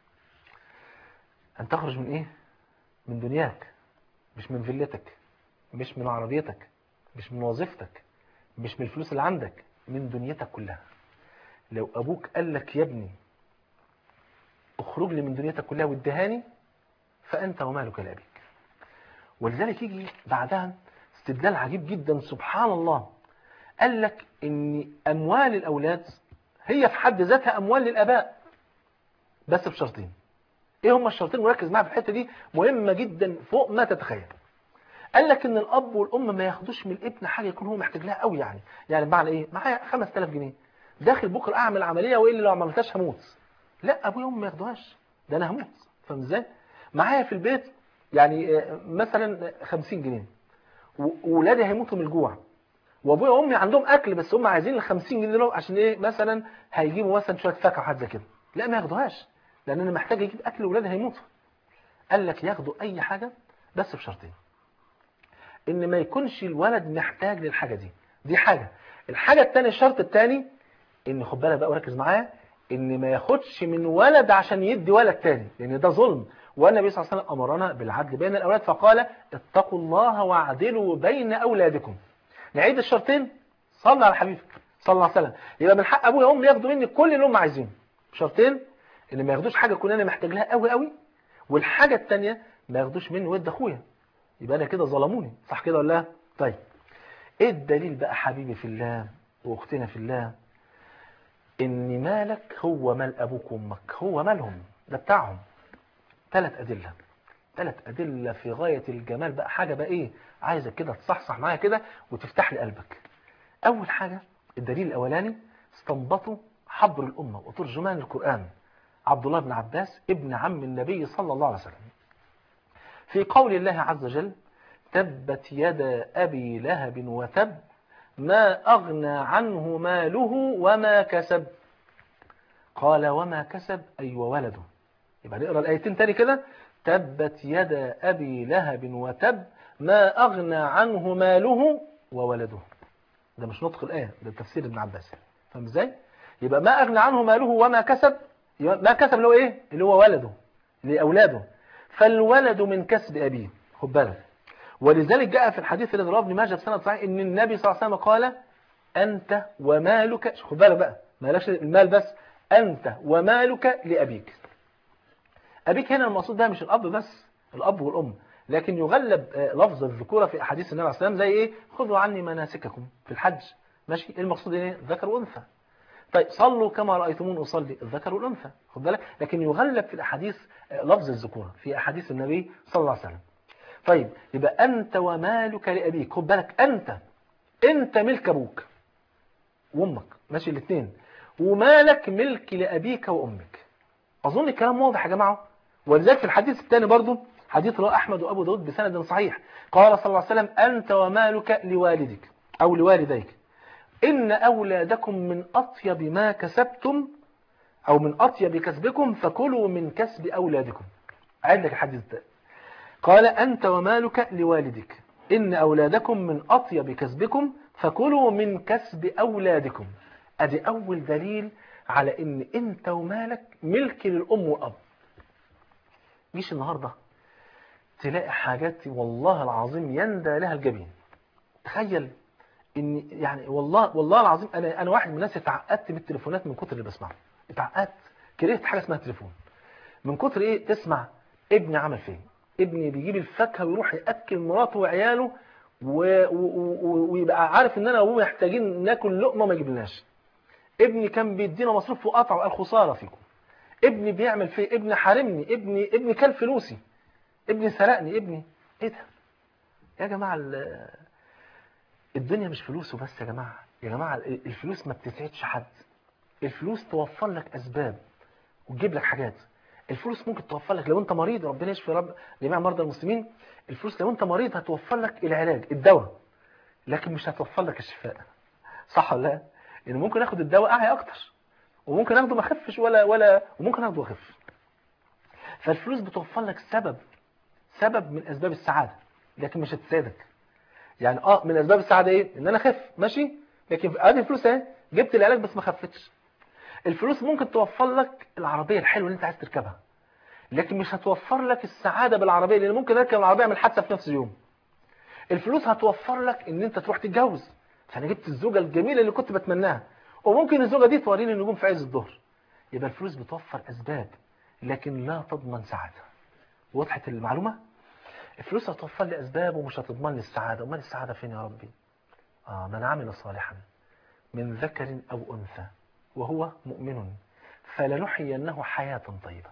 ان تخرج من ايه من دنياك مش من فيلتك مش من عربيتك مش من وظيفتك مش من الفلوس اللي عندك من دنيتك كلها لو ابوك قال لك يا ابني اخرج لي من دنيتك كلها وادهاني فانت ومالك لابيك ولذلك يجي بعدها استدلال عجيب جدا سبحان الله قال لك ان اموال الاولاد هي في حد ذاتها اموال للاباء بس بشرطين ايه هما الشرطين وركز معايا في الحته دي مهمه جدا فوق ما تتخيل قال لك ان الاب والام ما ياخدوش من الابن حاجه يكون هو محتاج لها قوي يعني يعني بمعنى ايه معايا 5000 جنيه داخل بكره اعمل عمليه وايه اللي لو ما عملتهاش هموت لا ابويا وامي ما ياخدوهاش ده انا هموت فاهم ازاي معايا في البيت يعني آه، مثلا 50 جنيه واولادي هيموتوا من الجوع وابويا وامي عندهم اكل بس هم عايزين ال 50 جنيه دول عشان ايه مثلا هيجيبوا مثلا شويه فاكهه وحاجات زي كده لا ما ياخدوهاش لان انا محتاج اجيب اكل واولادي هيموتوا قال لك ياخدوا اي حاجه بس بشرطين ان ما يكونش الولد محتاج للحاجه دي دي حاجه الحاجه الثانيه الشرط الثاني ان خد بالك بقى وركز معايا ان ما ياخدش من ولد عشان يدي ولد تاني لان ده ظلم والنبي صلى الله عليه وسلم امرنا بالعدل بين الاولاد فقال اتقوا الله واعدلوا بين اولادكم نعيد الشرطين صلى على حبيبك صلى الله عليه وسلم يبقى من حق ابويا وامي ياخدوا مني كل اللي هم عايزينه شرطين ان ما ياخدوش حاجه كنا انا محتاج لها قوي قوي والحاجه الثانيه ما ياخدوش مني ود اخويا يبقى انا كده ظلموني صح كده ولا لا طيب ايه الدليل بقى حبيبي في الله واختنا في الله ان مالك هو مال ابوك وامك هو مالهم ده بتاعهم ثلاث ادله ثلاث ادله في غايه الجمال بقى حاجه بقى ايه عايزك كده تصحصح معايا كده وتفتح لي قلبك اول حاجه الدليل الاولاني استنبطوا حبر الامه وترجمان القران عبد الله بن عباس ابن عم النبي صلى الله عليه وسلم في قول الله عز وجل تبت يدا ابي لهب وتب ما أغنى عنه ماله وما كسب قال وما كسب أي وولده يبقى نقرأ الآيتين تاني كده تبت يدا أبي لهب وتب ما أغنى عنه ماله وولده ده مش نطق الآية ده تفسير ابن عباس فاهم ازاي؟ يبقى ما أغنى عنه ماله وما كسب يبقى ما كسب اللي هو إيه؟ اللي هو ولده لأولاده فالولد من كسب أبيه خد بالك ولذلك جاء في الحديث الذي رواه ابن ماجه بسند صحيح ان النبي صلى الله عليه وسلم قال انت ومالك خد بالك بقى مالكش المال بس انت ومالك لابيك ابيك هنا المقصود ده مش الاب بس الاب والام لكن يغلب آه، لفظ الذكوره في احاديث النبي عليه الصلاه والسلام زي ايه خذوا عني مناسككم في الحج ماشي ايه المقصود ايه ذكر وانثى طيب صلوا كما رايتمون اصلي الذكر والانثى خد بالك لكن يغلب في الاحاديث آه، لفظ الذكوره في احاديث النبي صلى الله عليه وسلم طيب يبقى أنت ومالك لأبيك خد بالك أنت أنت ملك أبوك وأمك ماشي الاثنين ومالك ملك لأبيك وأمك أظن الكلام واضح يا جماعة ولذلك في الحديث الثاني برضو حديث رواه أحمد وأبو داود بسند صحيح قال صلى الله عليه وسلم أنت ومالك لوالدك أو لوالديك إن أولادكم من أطيب ما كسبتم أو من أطيب كسبكم فكلوا من كسب أولادكم عيد لك الحديث ده قال أنت ومالك لوالدك إن أولادكم من أطيب كسبكم فكلوا من كسب أولادكم أدي أول دليل على إن أنت ومالك ملك للأم والأب جيش النهاردة تلاقي حاجات والله العظيم يندى لها الجبين تخيل ان يعني والله والله العظيم انا انا واحد من الناس اتعقدت بالتليفونات من كتر اللي بسمعه اتعقدت كرهت حاجه اسمها تليفون من كتر ايه تسمع ابني عمل فين ابني بيجيب الفاكهه ويروح ياكل مراته وعياله و... و... و... ويبقى عارف ان انا وابوه محتاجين ناكل لقمه ما يجيبلناش ابني كان بيدينا مصروف وقطع وقال خساره فيكم ابني بيعمل في ابني حارمني ابني ابني كل فلوسي ابني سرقني ابني ايه ده يا جماعه ال... الدنيا مش فلوس وبس يا جماعه يا جماعه الفلوس ما بتسعدش حد الفلوس توفر لك اسباب وتجيب لك حاجات الفلوس ممكن توفر لك لو انت مريض ربنا يشفي رب جميع مرضى المسلمين الفلوس لو انت مريض هتوفر لك العلاج الدواء لكن مش هتوفر لك الشفاء صح ولا لا يعني ممكن اخد الدواء اعي اكتر وممكن اخده ما اخفش ولا ولا وممكن اخده واخف فالفلوس بتوفر لك سبب سبب من اسباب السعاده لكن مش هتساعدك يعني اه من اسباب السعاده ايه ان انا اخف ماشي لكن ادي الفلوس اهي جبت العلاج بس ما خفتش الفلوس ممكن توفر لك العربيه الحلوه اللي انت عايز تركبها لكن مش هتوفر لك السعاده بالعربيه لان ممكن اركب العربيه اعمل حادثه في نفس اليوم الفلوس هتوفر لك ان انت تروح تتجوز فانا جبت الزوجه الجميله اللي كنت بتمناها وممكن الزوجه دي توريني النجوم في عز الظهر يبقى الفلوس بتوفر اسباب لكن لا تضمن سعاده وضحت المعلومه الفلوس هتوفر لي اسباب ومش هتضمن لي السعاده امال السعاده فين يا ربي اه من عمل صالحا من ذكر او انثى وهو مؤمن فلنحيينه حياه طيبه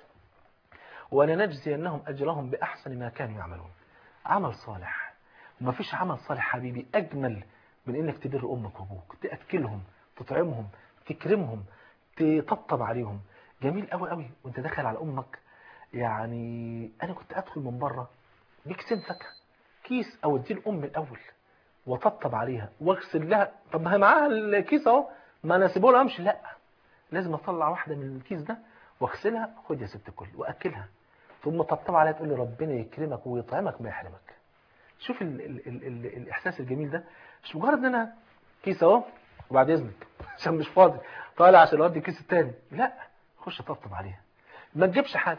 ولنجزينهم أجرهم بأحسن ما كانوا يعملون عمل صالح وما فيش عمل صالح حبيبي أجمل من إنك تبر أمك وأبوك تأكلهم تطعمهم تكرمهم تطبطب عليهم جميل قوي قوي وانت داخل على أمك يعني أنا كنت أدخل من بره بكسين فاكهة كيس أوديه الأم الأول وطبطب عليها واغسل لها طب ما هي معاها الكيس اهو ما انا اسيبه لها امشي لا لازم اطلع واحده من الكيس ده واغسلها خد يا ست كل واكلها ثم طبطب عليها تقول لي ربنا يكرمك ويطعمك ما يحرمك شوف ال ال ال ال الاحساس الجميل ده مش مجرد ان انا كيس اهو وبعد اذنك عشان مش فاضي طالع عشان اودي الكيس الثاني لا خش طبطب عليها ما تجيبش حاجه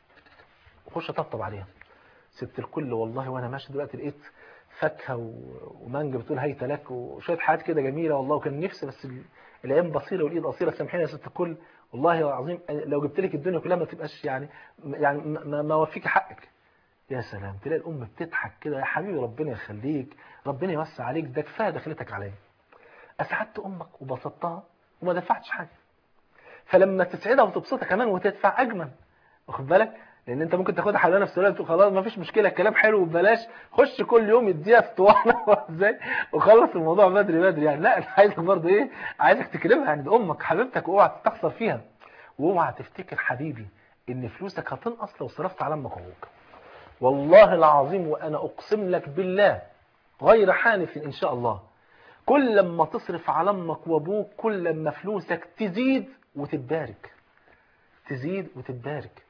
خش طبطب عليها ست الكل والله وانا ماشي دلوقتي لقيت فاكهه ومانجا بتقول هيت لك وشويه حاجات كده جميله والله وكان نفسي بس العين بصيره والايد قصيره سامحيني يا ست الكل والله العظيم لو جبت لك الدنيا كلها ما تبقاش يعني يعني ما, ما وفيك حقك يا سلام تلاقي الام بتضحك كده يا حبيبي ربنا يخليك ربنا يوسع عليك ده كفايه دخلتك عليا اسعدت امك وبسطتها وما دفعتش حاجه فلما تسعدها وتبسطها كمان وتدفع اجمل واخد بالك لان انت ممكن تاخدها حلوانه في سؤال خلاص ما فيش مشكله الكلام حلو وببلاش خش كل يوم اديها اسطوانه ازاي وخلص الموضوع بدري بدري يعني لا انا عايزك برضه ايه عايزك تكرمها يعني دي امك حبيبتك واوعى تستخسر فيها واوعى تفتكر حبيبي ان فلوسك هتنقص لو صرفت على امك وابوك والله العظيم وانا اقسم لك بالله غير حانف ان شاء الله كل لما تصرف على امك وابوك كل لما فلوسك تزيد وتتبارك تزيد وتتبارك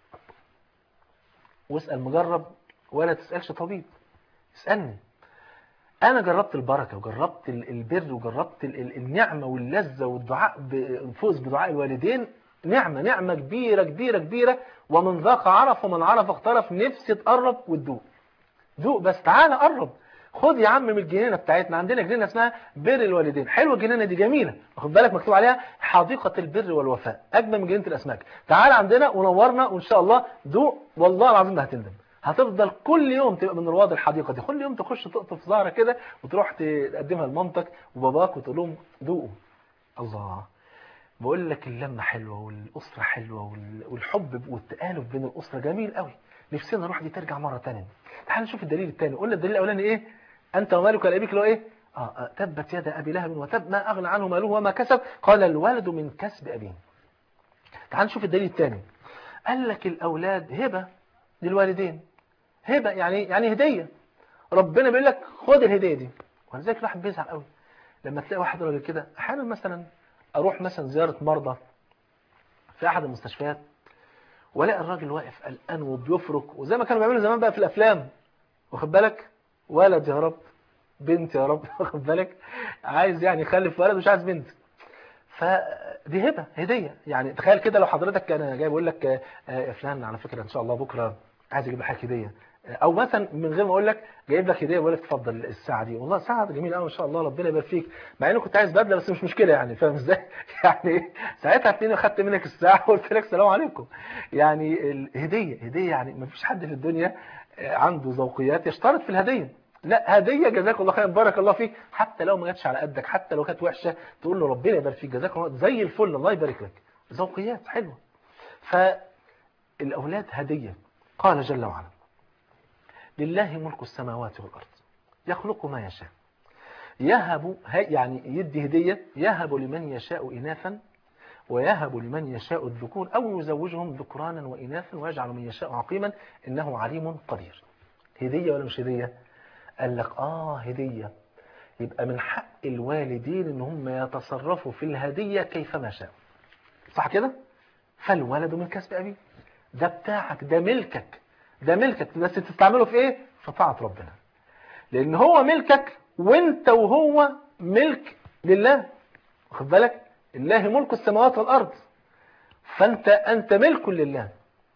واسأل مجرب ولا تسألش طبيب اسألني أنا جربت البركة وجربت البر وجربت النعمة واللذة والدعاء الفوز بدعاء الوالدين نعمة نعمة كبيرة كبيرة كبيرة ومن ذاق عرف ومن عرف اختلف نفسي تقرب وتدوق دوق بس تعالى قرب خد يا عم من الجنينه بتاعتنا عندنا جنينه اسمها بر الوالدين حلوه الجنينه دي جميله واخد بالك مكتوب عليها حديقه البر والوفاء اجمل من جنينه الاسماك تعال عندنا ونورنا وان شاء الله دوق والله العظيم ما هتندم هتفضل كل يوم تبقى من رواد الحديقه دي كل يوم تخش تقطف زهره كده وتروح تقدمها لمامتك وباباك وتقول لهم دوقوا الله بقول لك اللمه حلوه والاسره حلوه والحب والتالف بين الاسره جميل قوي نفسنا نروح دي ترجع مره ثانيه تعال نشوف الدليل الثاني قلنا الدليل الاولاني ايه انت ومالك لابيك اللي هو ايه آه تبت يد ابي لهب وتب ما اغنى عنه ماله وما كسب قال الولد من كسب ابيه تعال نشوف الدليل الثاني قال لك الاولاد هبه للوالدين هبه يعني يعني هديه ربنا بيقول لك خد الهديه دي ولذلك الواحد بيزعل قوي لما تلاقي واحد راجل كده احيانا مثلا اروح مثلا زياره مرضى في احد المستشفيات والاقي الراجل واقف قلقان وبيفرك وزي ما كانوا بيعملوا زمان بقى في الافلام واخد بالك ولد يا رب بنت يا رب واخد بالك عايز يعني يخلف ولد مش عايز بنت فدي هبه هديه يعني تخيل كده لو حضرتك انا جاي بقول لك يا فلان على فكره ان شاء الله بكره عايز اجيب لك هديه او مثلا من غير ما اقول لك جايب لك هديه بقول لك اتفضل الساعه دي والله ساعه جميله قوي ما شاء الله ربنا يبارك فيك مع اني كنت عايز بدله بس مش مشكله يعني فاهم ازاي يعني ساعتها هتلاقيني خدت منك الساعه وقلت لك السلام عليكم يعني الهديه هديه يعني ما فيش حد في الدنيا عنده ذوقيات يشترط في الهديه لا هديه جزاك الله خير بارك الله فيك حتى لو ما جاتش على قدك حتى لو كانت وحشه تقول له ربنا يبارك فيك جزاك الله زي الفل الله يبارك لك ذوقيات حلوه فالاولاد هديه قال جل وعلا لله ملك السماوات والارض يخلق ما يشاء يهب يعني يدي هديه يهب لمن يشاء اناثا ويهب لمن يشاء الذكور أو يزوجهم ذكرانا وإناثا ويجعل من يشاء عقيما إنه عليم قدير هدية ولا مش هدية قال لك آه هدية يبقى من حق الوالدين إن هم يتصرفوا في الهدية كيفما شاء صح كده فالولد من كسب أبيه ده بتاعك ده ملكك ده ملكك بس تستعمله في إيه في طاعة ربنا لأن هو ملكك وانت وهو ملك لله واخد بالك الله ملك السماوات والأرض فأنت أنت ملك لله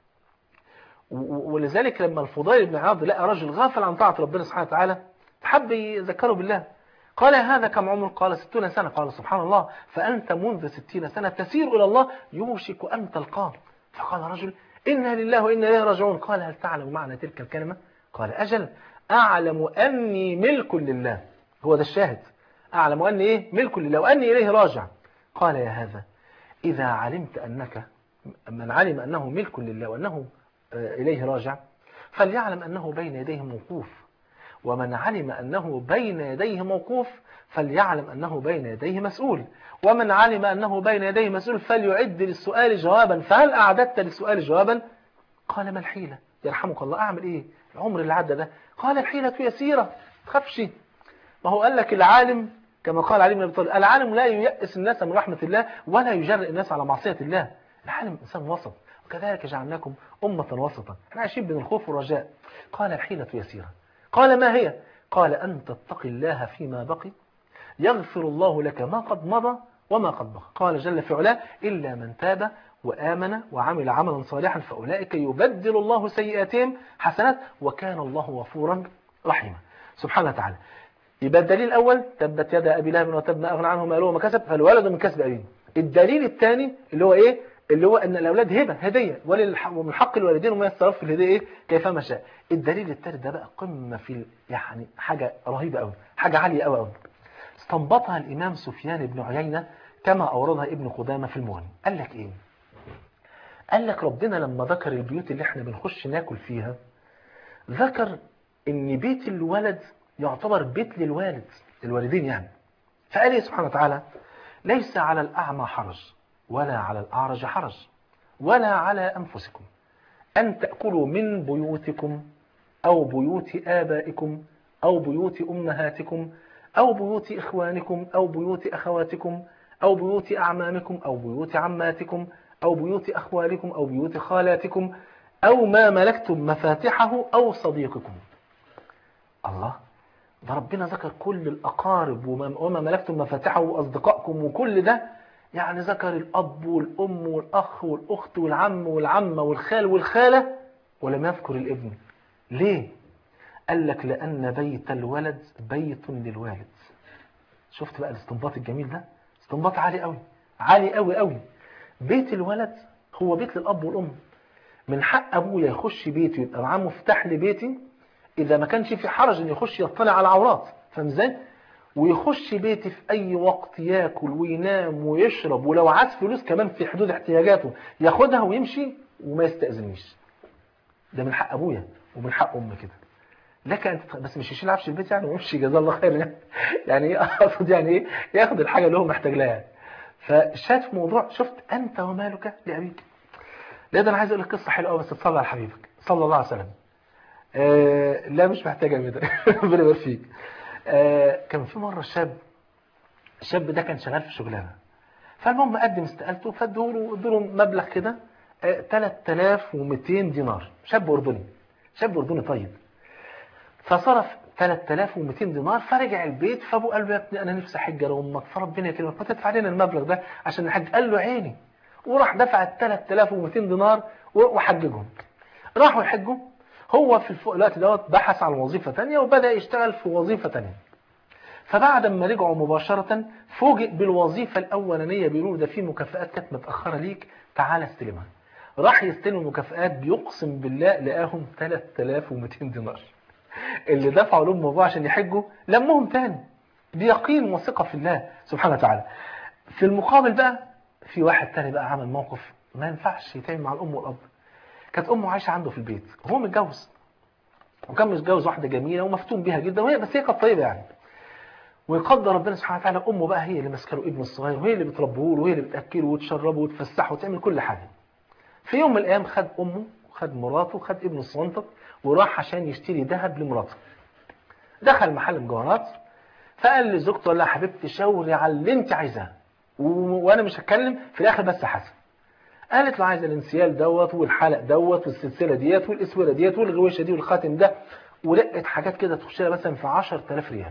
ولذلك لما الفضيل بن عياض لقى رجل غافل عن طاعة ربنا سبحانه وتعالى حب يذكره بالله قال هذا كم عمر قال ستون سنة قال سبحان الله فأنت منذ ستين سنة تسير إلى الله يوشك أن تلقاه فقال رجل إنا لله وإنا إليه راجعون قال هل تعلم معنى تلك الكلمة قال أجل أعلم أني ملك لله هو ده الشاهد أعلم أني إيه ملك لله وأني إليه راجع قال يا هذا إذا علمت أنك من علم أنه ملك لله وأنه إليه راجع فليعلم أنه بين يديه موقوف ومن علم أنه بين يديه موقوف فليعلم أنه بين يديه مسؤول ومن علم أنه بين يديه مسؤول فليعد للسؤال جوابا فهل أعددت للسؤال جوابا قال ما الحيلة يرحمك الله أعمل إيه العمر اللي عدى ده قال الحيلة يسيرة تخافش ما هو قال لك العالم كما قال علي بن ابي طالب العالم لا ييأس الناس من رحمة الله ولا يجرئ الناس على معصية الله العالم إنسان وسط وكذلك جعلناكم أمة وسطا احنا عايشين بين الخوف والرجاء قال الحيلة يسيرة قال ما هي قال أن تتقي الله فيما بقي يغفر الله لك ما قد مضى وما قد بقى قال جل في علاه إلا من تاب وآمن وعمل عملا صالحا فأولئك يبدل الله سيئاتهم حسنات وكان الله غفورا رحيما سبحانه وتعالى يبقى الدليل الأول تبت يد أبي لهب وتب ما أغنى عنه ماله وما كسب فالولد من كسب أبيه الدليل الثاني اللي هو إيه اللي هو أن الأولاد هبة هدية ومن حق الوالدين وما يتصرف في الهدية إيه كيفما شاء الدليل الثالث ده بقى قمة في يعني حاجة رهيبة قوي حاجة عالية قوي قوي استنبطها الإمام سفيان بن عيينة كما أوردها ابن قدامة في المغني قال لك إيه قال لك ربنا لما ذكر البيوت اللي احنا بنخش ناكل فيها ذكر ان بيت الولد يعتبر بيت للوالد الوالدين يعني فقال ايه سبحانه وتعالى ليس على الأعمى حرج ولا على الأعرج حرج ولا على أنفسكم أن تأكلوا من بيوتكم أو بيوت آبائكم أو بيوت أمهاتكم أو بيوت إخوانكم أو بيوت أخواتكم أو بيوت أعمامكم أو بيوت عماتكم أو بيوت أخوالكم أو بيوت خالاتكم أو ما ملكتم مفاتحه أو صديقكم الله ده ربنا ذكر كل الأقارب وما ملكتم مفاتحه وأصدقائكم وكل ده يعني ذكر الأب والأم والأخ والأخت والعم والعمة والخال والخالة ولم يذكر الابن ليه؟ قال لك لأن بيت الولد بيت للوالد شفت بقى الاستنباط الجميل ده استنباط عالي قوي عالي قوي قوي بيت الولد هو بيت للأب والأم من حق أبويا يخش بيتي ويبقى معاه مفتاح لبيتي إذا ما كانش في حرج إن يخش يطلع على العورات فاهم ازاي؟ ويخش بيتي في أي وقت ياكل وينام ويشرب ولو عايز فلوس كمان في حدود احتياجاته ياخدها ويمشي وما يستأذنيش ده من حق أبويا ومن حق أمي كده لك أنت بس مش يشيل عفش البيت يعني ويمشي جزاه الله خير يعني يعني ايه أقصد يعني إيه ياخد الحاجة اللي هو محتاج لها يعني فشاف موضوع شفت أنت ومالك لأبيك لا ده أنا عايز أقول لك قصة حلوة بس تصلي على حبيبك صلى الله عليه وسلم آه لا مش محتاجة كده ربنا يبارك فيك آه كان في مرة شاب الشاب ده كان شغال في شغلانة فالمهم قدم استقالته فادوا له مبلغ كده آه 3200 دينار شاب أردني شاب أردني طيب فصرف 3200 دينار فرجع البيت فابوه قال له يا ابني انا نفسي احج لامك فربنا يكرمك ما تدفع لنا المبلغ ده عشان نحج قال له عيني وراح دفع ال 3200 دينار وحججهم راحوا يحجوا هو في الف- الوقت دوت بحث عن وظيفة تانية وبدأ يشتغل في وظيفة تانية فبعد ما رجعوا مباشرة فوجئ بالوظيفة الأولانية بيقولوا ده في مكافآت كانت متأخرة ليك تعال استلمها راح يستلم المكافآت بيقسم بالله لقاهم 3200 دينار اللي دفعوا لهم بابا عشان يحجوا لمهم تاني بيقين وثقة في الله سبحانه وتعالى في المقابل بقى في واحد تاني بقى عمل موقف ما ينفعش يتعامل مع الأم والأب كانت أمه عايشة عنده في البيت وهو متجوز وكان متجوز واحدة جميلة ومفتون بيها جدا وهي بس هي كانت طيبة يعني ويقدر ربنا سبحانه وتعالى امه بقى هي اللي ماسكه له ابنه الصغير وهي اللي بتربيه له وهي اللي بتاكله وتشربه وتفسحه وتعمل كل حاجه في يوم من الايام خد امه وخد مراته وخد ابنه الصغنطط وراح عشان يشتري ذهب لمراته دخل محل مجوهرات فقال لزوجته قال لها حبيبتي شاوري على اللي انت عايزاه و- وانا مش هتكلم في الاخر بس حسن قالت له عايزه الانسيال دوت والحلق دوت والسلسله ديت والاسوره ديت والغويشه دي والخاتم ده ولقت حاجات كده تخش لها مثلا في 10000 ريال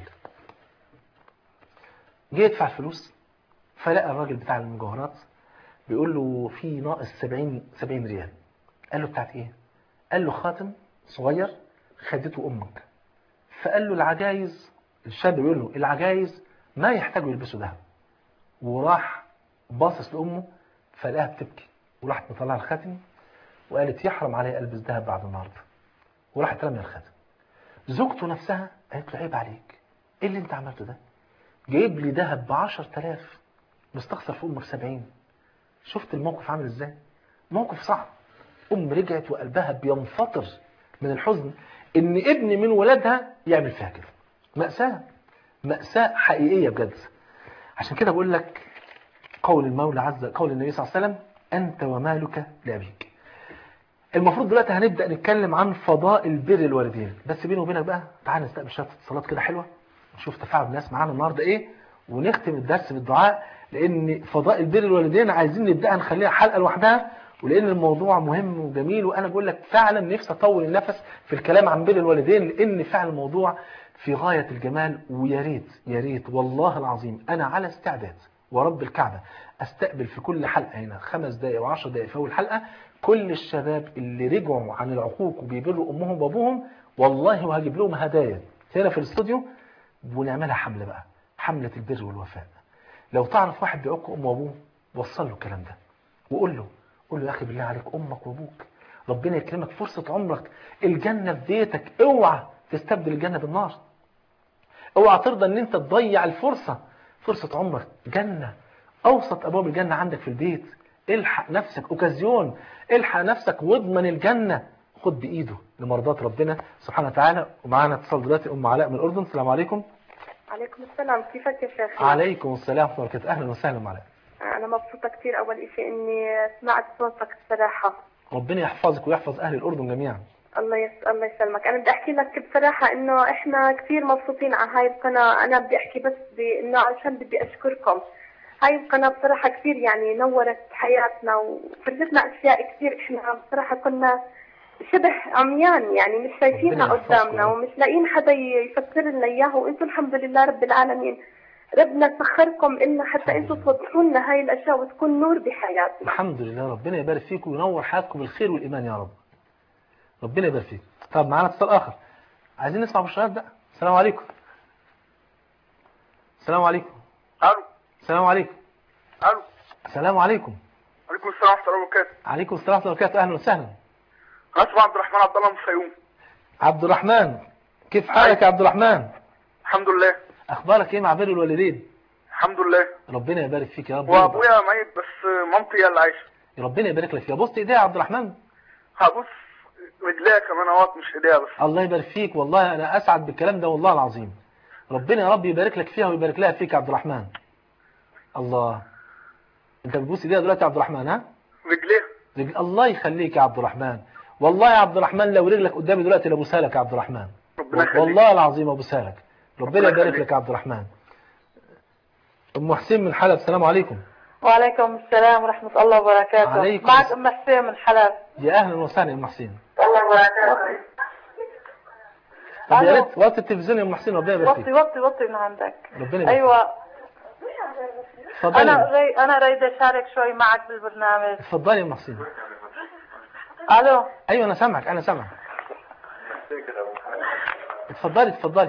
جه يدفع الفلوس فلقى الراجل بتاع المجوهرات بيقول له في ناقص 70 70 ريال قال له بتاعت ايه قال له خاتم صغير خدته امك فقال له العجايز الشاب بيقول له العجايز ما يحتاجوا يلبسوا دهب وراح باصص لامه فلقاها بتبكي وراحت مطلعه الخاتم وقالت يحرم علي البس دهب بعد النهارده وراحت رمي الخاتم زوجته نفسها قالت له عيب عليك ايه اللي انت عملته ده جايب لي ذهب ب 10000 مستخسر في امك 70 شفت الموقف عامل ازاي موقف صعب ام رجعت وقلبها بينفطر من الحزن ان ابن من ولادها يعمل فيها كده مأساة مأساة حقيقية بجد عشان كده بقول لك قول المولى عز قول النبي صلى الله عليه وسلم أنت ومالك لأبيك المفروض دلوقتي هنبدأ نتكلم عن فضائل بر الوالدين بس بيني وبينك بقى تعال نستقبل شوية اتصالات كده حلوة نشوف تفاعل الناس معانا النهارده ايه ونختم الدرس بالدعاء لان فضائل بر الوالدين عايزين نبدأها نخليها حلقة لوحدها ولان الموضوع مهم وجميل وانا بقول لك فعلا نفسي اطول النفس في الكلام عن بر الوالدين لان فعلا الموضوع في غاية الجمال ويا ريت يا ريت والله العظيم انا على استعداد ورب الكعبة استقبل في كل حلقة هنا خمس دقائق وعشر دقائق في اول حلقة كل الشباب اللي رجعوا عن العقوق وبيبروا امهم وابوهم والله وهجيب لهم هدايا هنا في الاستوديو ونعملها حملة بقى حملة البر والوفاء لو تعرف واحد بيعق امه وابوه وصل له الكلام ده وقول له قول له يا اخي بالله عليك امك وابوك ربنا يكرمك فرصة عمرك الجنة في بيتك اوعى تستبدل الجنة بالنار اوعى ترضى ان انت تضيع الفرصة فرصة عمرك جنة اوسط ابواب الجنة عندك في البيت الحق نفسك اوكازيون الحق نفسك واضمن الجنة خد بايده لمرضات ربنا سبحانه وتعالى ومعانا اتصال دلوقتي ام علاء من الاردن السلام عليكم عليكم السلام كيفك يا شيخ عليكم السلام ورحمه الله وبركاته اهلا وسهلا ام علاء أنا مبسوطة كثير أول إشي إني سمعت صوتك الصراحة ربنا يحفظك ويحفظ اهل الاردن جميعا الله يس... الله يسلمك أنا بدي أحكي لك بصراحة إنه إحنا كثير مبسوطين على هاي القناة أنا بدي أحكي بس بإنه علشان بدي أشكركم هاي القناة بصراحة كثير يعني نورت حياتنا وفرجتنا أشياء كثير إحنا بصراحة كنا شبه عميان يعني مش شايفينها ربنا يحفظكم. قدامنا ومش لاقيين حدا يفسر لنا إياها وأنتم الحمد لله رب العالمين ربنا سخركم إلنا حتى الحمد أنتم لله. توضحوا لنا هاي الأشياء وتكون نور بحياتنا الحمد لله ربنا يبارك فيكم وينور حياتكم بالخير والايمان يا رب ربنا يبارك فيك طب معانا اتصال اخر عايزين نسمع بشرات بقى السلام عليكم السلام عليكم الو السلام عليكم الو السلام عليكم عليكم السلام ورحمه الله وبركاته عليكم السلام ورحمه الله وبركاته اهلا وسهلا انا اسمي عبد الرحمن عبد الله من الفيوم عبد الرحمن كيف حالك يا عبد الرحمن الحمد لله اخبارك ايه مع بر الوالدين الحمد لله ربنا يبارك فيك يا رب وابويا ميت بس مامتي هي اللي عايشه ربنا يبارك لك فيها بص ايديها يا عبد الرحمن هبص رجليها كمان اهوت مش ايديها بس الله يبارك فيك والله انا اسعد بالكلام ده والله العظيم ربنا يا رب يبارك لك فيها ويبارك لها فيك يا عبد الرحمن الله انت بتبوس ايديها دلوقتي يا عبد الرحمن ها رجليها رجل الله يخليك يا عبد الرحمن والله يا عبد الرحمن لو رجلك قدامي دلوقتي لابوسها لك يا عبد الرحمن ربنا يخليك والله العظيم ابوسها لك ربنا ربنا يبارك يخليك. لك يا عبد الرحمن ام حسين من حلب السلام عليكم وعليكم السلام ورحمة الله وبركاته عليكم معك السلام. أم حسين من حلب يا اهلا وسهلا يا ام حسين الله وبركاته طب يا ألو. ريت وقت التلفزيون يا ام حسين ربنا يبارك وطي فيك وطي وطي من عندك ربنا يبارك أيوة فيك أنا اتفضلي ري... أنا رايدة أشارك شوي معك بالبرنامج اتفضلي يا ام حسين ألو ايوه انا سامعك انا سامعك اتفضلي اتفضلي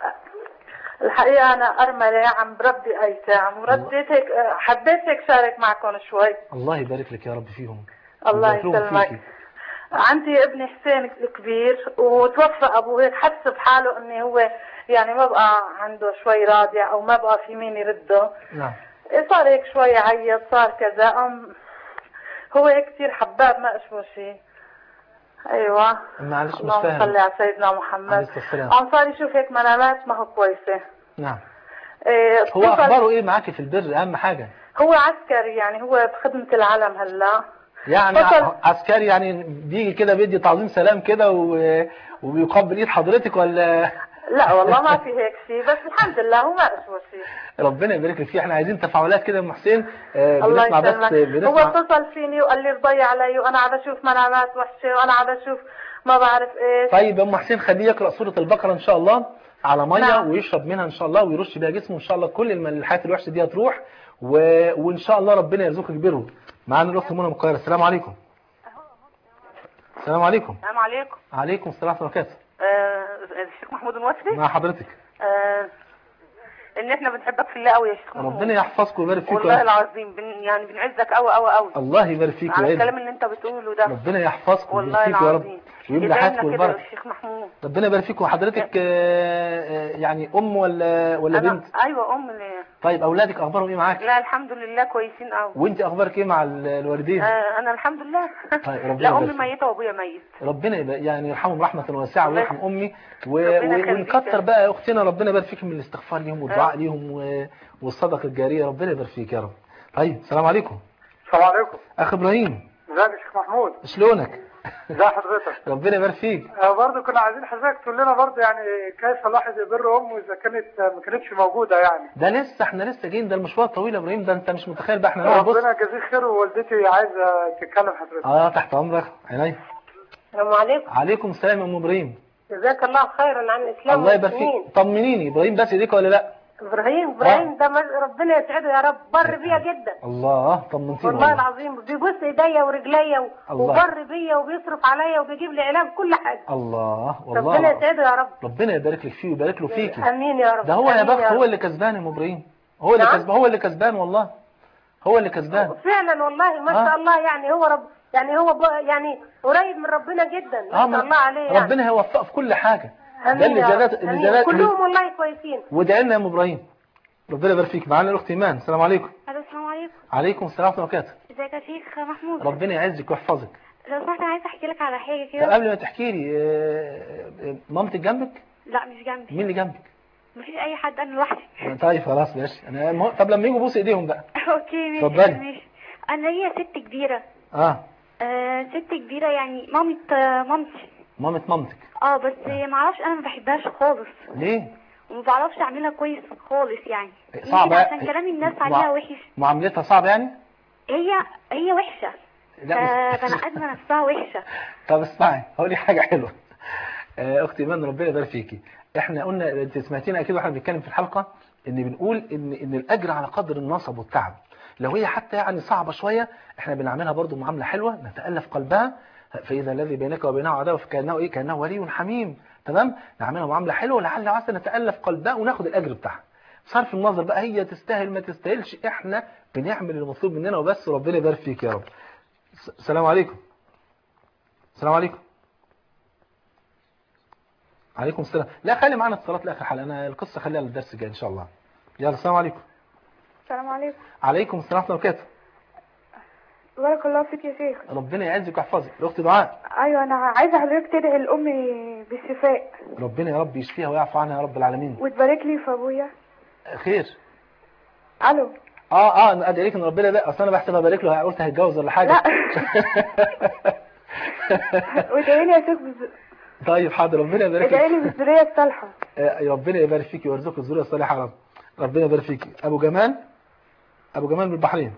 الحقيقة أنا أرملة عم بربي أيتام ورديت هيك حبيت هيك شارك معكم شوي الله يبارك لك يا رب فيهم الله يبارك لهم يسلمك فيكي. عندي ابني حسين الكبير وتوفى ابوه هيك حس بحاله اني هو يعني ما بقى عنده شوي راضع او ما بقى في مين يرده نعم صار هيك شوي يعيط صار كذا أم هو هيك كثير حباب ما اشبه شيء ايوه معلش مش اللهم صل فاهم على سيدنا محمد عليه الصلاة والسلام. عم صار يشوف هيك منامات ما هو كويسه نعم إيه هو اتصل- اخباره ايه معاكي في البر اهم حاجة هو عسكري يعني هو بخدمة العلم هلا يعني فصل. ع- عسكري يعني بيجي كده بيدي تعظيم سلام كده و... وبيقبل ايد حضرتك ولا لا والله ما في هيك شيء بس الحمد لله هو ما اشبه شيء ربنا يبارك لك فيه احنا عايزين تفاعلات كده يا ام حسين آه الله بنسمع بس يسلمك هو بنسمع اتصل فيني وقال لي رضي علي وانا عم بشوف منامات وحشه وانا عم بشوف ما بعرف ايش طيب يا ام حسين خليه يقرا سوره البقره ان شاء الله على ميه نعم. ويشرب منها ان شاء الله ويرش بيها جسمه ان شاء الله كل الم- الحاجات الوحشه دي هتروح و... وان شاء الله ربنا يرزقك بره معانا الاخت منى من القاهره السلام عليكم السلام عليكم السلام عليكم عليكم السلام ورحمه الله وبركاته آه، الشيخ محمود المصري مع حضرتك آه، ان احنا بنحبك في الله قوي يا شيخ محمود ربنا يحفظكم ويبارك فيكم والله يا- العظيم بن يعني بنعزك قوي قوي قوي الله يبارك فيك على ويعزك الكلام اللي انت بتقوله ده ربنا يحفظكم والله ويبارك فيكم يا رب العظيم ويملى حياتكم يدعينا كده بالبركه يا شيخ محمود ربنا يبارك فيكم وحضرتك آه، آه، يعني ام ولا ولا انا بنت ايوه ام اللي... طيب اولادك اخبارهم ايه معاك لا الحمد لله كويسين قوي وانت اخبارك ايه مع ال- الوالدين آه انا الحمد لله طيب، ربنا لا يبارك امي فيك. ميته وابويا ميت ربنا يبقى يعني يرحمهم رحمة واسعة الله ويرحم أمي و... ربنا و... يخليك. ونكتر بقى يا أختنا ربنا يبارك فيك من الاستغفار ليهم والدعاء آه. ليهم و... والصدقة الجارية ربنا يبارك فيك يا رب طيب السلام عليكم السلام عليكم أخ إبراهيم ازيك يا شيخ محمود شلونك ازي حضرتك ربنا يبارك فيك آه، برضه كنا عايزين حضرتك تقول لنا برضه يعني كيف الواحد يبر امه اذا كانت آه، ما كانتش موجوده يعني ده لسه احنا لسه جايين ده المشوار طويل يا إبراهيم ده أنت مش متخيل بقى احنا نقعد بص ربنا يجازيه خير ووالدتي عايزه تتكلم حضرتك اه تحت أمرك عيني السلام عليكم عليكم السلام يا أم إبراهيم جزاك الله خيرا عن الاسلام الله يبارك والمسلمين. فيك طمنيني إبراهيم بس إيديك ولا لا ابراهيم ابراهيم ده مز- ربنا يسعده يا رب بر بيا جدا الله طمنتيني والله والله. العظيم بيبص ايديا ورجليا و- الله. وبر بيا وبيصرف عليا وبيجيب لي علاج كل حاجه الله ربنا والله يسعده يا رب ربنا يبارك لك فيه ويبارك له فيكي امين يا رب ده هو يا آمين بخت هو رب. اللي كسبان يا ام ابراهيم هو اللي نعم؟ كسبان هو اللي كسبان والله هو اللي كسبان فعلا والله ما آه. شاء الله يعني هو رب يعني هو ب- يعني قريب من ربنا جدا ما ما- شاء الله عليه يعني ربنا هيوفقه في كل حاجه ده امين اللي يا رب. جلات آمين. اللي جلات كلهم والله كويسين وادعي لنا يا ام ابراهيم ربنا يبارك فيك معانا الاخت ايمان السلام عليكم الو السلام عليكم عليكم السلام ورحمه الله وبركاته ازيك يا شيخ محمود ربنا يعزك ويحفظك لو سمحت انا عايزه احكي لك على حاجه طب كده قبل ما تحكي لي آه، آه، مامتك جنبك لا مش جنبي مين اللي جنبك مفيش اي حد انا لوحدي طيب خلاص ماشي انا مه- طب لما يجوا بوس ايديهم بقى اوكي ماشي اتفضلي. ماشي انا ليا ست كبيره اه آه ست كبيره يعني مامة آه مامتي مامة مامتك اه بس ما اعرفش انا ما بحبهاش خالص ليه وما بعرفش اعملها كويس خالص يعني صعبة. يمكن عشان كلام الناس مع- عليها وحش معاملتها صعبه يعني هي هي وحشه لا فبني ادمه نفسها وحشه طب اسمعي هقول لك حاجه حلوه آه، اختي ايمان ربنا يبارك فيكي احنا قلنا انت سمعتينا اكيد واحنا بنتكلم في الحلقه ان بنقول ان ان الاجر على قدر النصب والتعب لو هي حتى يعني صعبه شويه احنا بنعملها برضو معامله حلوه نتالف قلبها فاذا الذي بينك وبينه عداوه فكانه ايه كانه ولي حميم تمام نعملها معامله حلوه لعل وعسى نتالف قلبها وناخد الاجر بتاعها صرف النظر بقى هي تستاهل ما تستاهلش احنا بنعمل المطلوب مننا وبس وربنا يبارك فيك يا رب س- السلام عليكم السلام عليكم عليكم السلام لا خلي معانا اتصالات لاخر حلقه انا القصه خليها للدرس الجاي ان شاء الله يلا السلام عليكم السلام عليكم عليكم السلام ورحمه الله وبركاته بارك الله فيك يا شيخ ربنا يعزك ويحفظك الاخت دعاء ايوه انا عايزه حضرتك تدعي لامي بالشفاء ربنا يا رب يشفيها ويعفو عنها يا رب العالمين وتبارك لي في ابويا خير الو اه اه انا ادعي لك ان ربنا بقى اصل انا بحسب ابارك له قلت هيتجوز ولا حاجه لا. وادعي لي يا شيخ بز- طيب حاضر ربنا يبارك ادعي لك لي بالذريه الصالحه آه، ربنا يبارك فيك ويرزقك الذريه الصالحه يا رب ربنا يبارك فيك ابو جمال ابو جمال من البحرين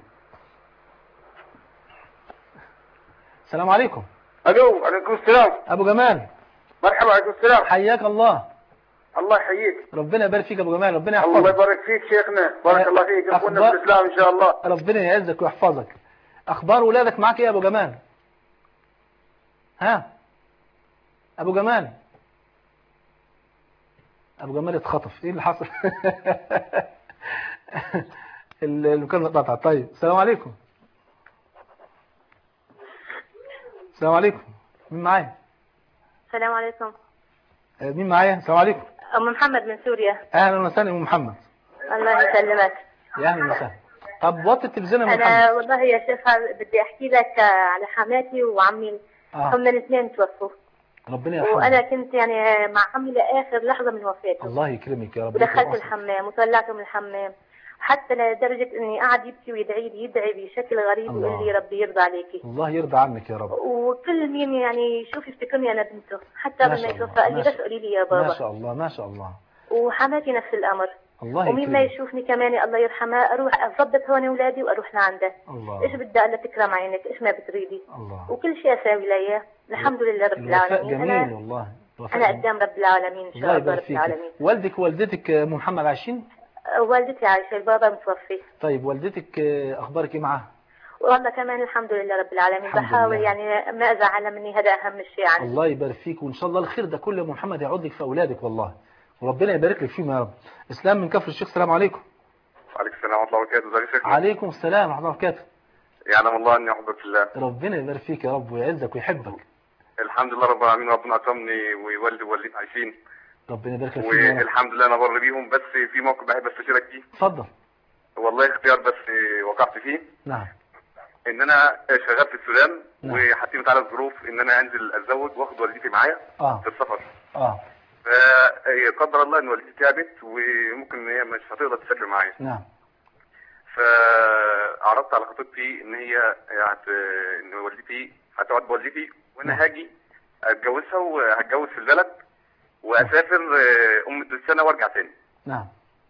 السلام عليكم الو عليكم السلام ابو جمال مرحبا عليكم السلام حياك الله الله يحييك ربنا يبارك فيك يا ابو جمال ربنا الله يحفظك يبارك فيك شيخنا بارك آه، الله فيك اخونا أخبار- في الاسلام ان شاء الله ربنا يعزك ويحفظك اخبار ولادك معاك ايه يا ابو جمال ها ابو جمال ابو جمال اتخطف ايه اللي حصل ال- المكالمه اتقطعت طيب السلام عليكم السلام عليكم مين معايا السلام عليكم آه، مين معايا السلام عليكم ام محمد من سوريا اهلا وسهلا ام محمد الله يسلمك يا اهلا وسهلا طب وطي التلفزيون يا ام انا محمد والله يا شيخ بدي احكي لك على حماتي وعمي اه هم الاثنين توفوا ربنا وانا يرحمه كنت يعني مع عمي لاخر لحظه من وفاته الله يكرمك يا رب ودخلت يكرم أسرك. الحمام وطلعته من الحمام حتى لدرجة اني قاعد يبكي ويدعي لي يدعي بشكل غريب الله. ويقول لي ربي يرضى عليكي الله يرضى عنك يا رب وكل مين يعني يشوف يفتكرني انا بنته حتى ما قبل ما شاء الله، يشوفها قال لي ما بس قولي لي يا ما بابا شاء الله ما شاء الله وحماتي نفس الامر الله ومين ما يكرمك يشوفني كمان الله يرحمها اروح اضبط هون اولادي واروح لعنده ايش الله بدي اقول لها تكرم عينك ايش ما بتريدي الله وكل شيء اسوي لها اياه الحمد لله رب الوفاء العالمين جميل انا والله الوفاء انا جميل. قدام رب العالمين ان الله شاء الله يبارك رب فيك العالمين والدك ووالدتك آه، ام محمد عايشين والدتي عايشه البابا متوفي طيب والدتك آه، اخبارك ايه معاها والله كمان الحمد لله رب العالمين الحمد بحاول لله. يعني ما ازعل مني هذا اهم شيء عندي الله يبارك فيك وان شاء الله الخير ده كله يا ام محمد يعود لك في اولادك والله وربنا يبارك لك فيهم يا رب اسلام من كفر الشيخ السلام عليكم عليكم السلام ورحمة الله وبركاته ازيك يا شيخ عليكم السلام ورحمه الله وبركاته يعلم الله اني احبك في الله ربنا يبارك فيك يا رب ويعزك ويحبك الحمد لله رب العالمين ربنا اكرمني ويولي ووليد عايشين ربنا يبارك لك فيهم يا رب والحمد لله انا بر بيهم بس في موقف بحب استشيرك فيه اتفضل والله اختيار بس وقعت فيه نعم ان انا شغال في السودان نعم. وحتمت على الظروف ان انا انزل اتزوج واخد والدتي معايا اه في السفر اه فقدر الله ان والدتي تعبت وممكن ان هي مش هتقدر تسافر معايا نعم فعرضت على خطيبتي ان هي هت... ان والدتي هتقعد بوالدتي وانا هاجي اتجوزها وهتجوز في البلد واسافر آه، ام السنه وارجع تاني نعم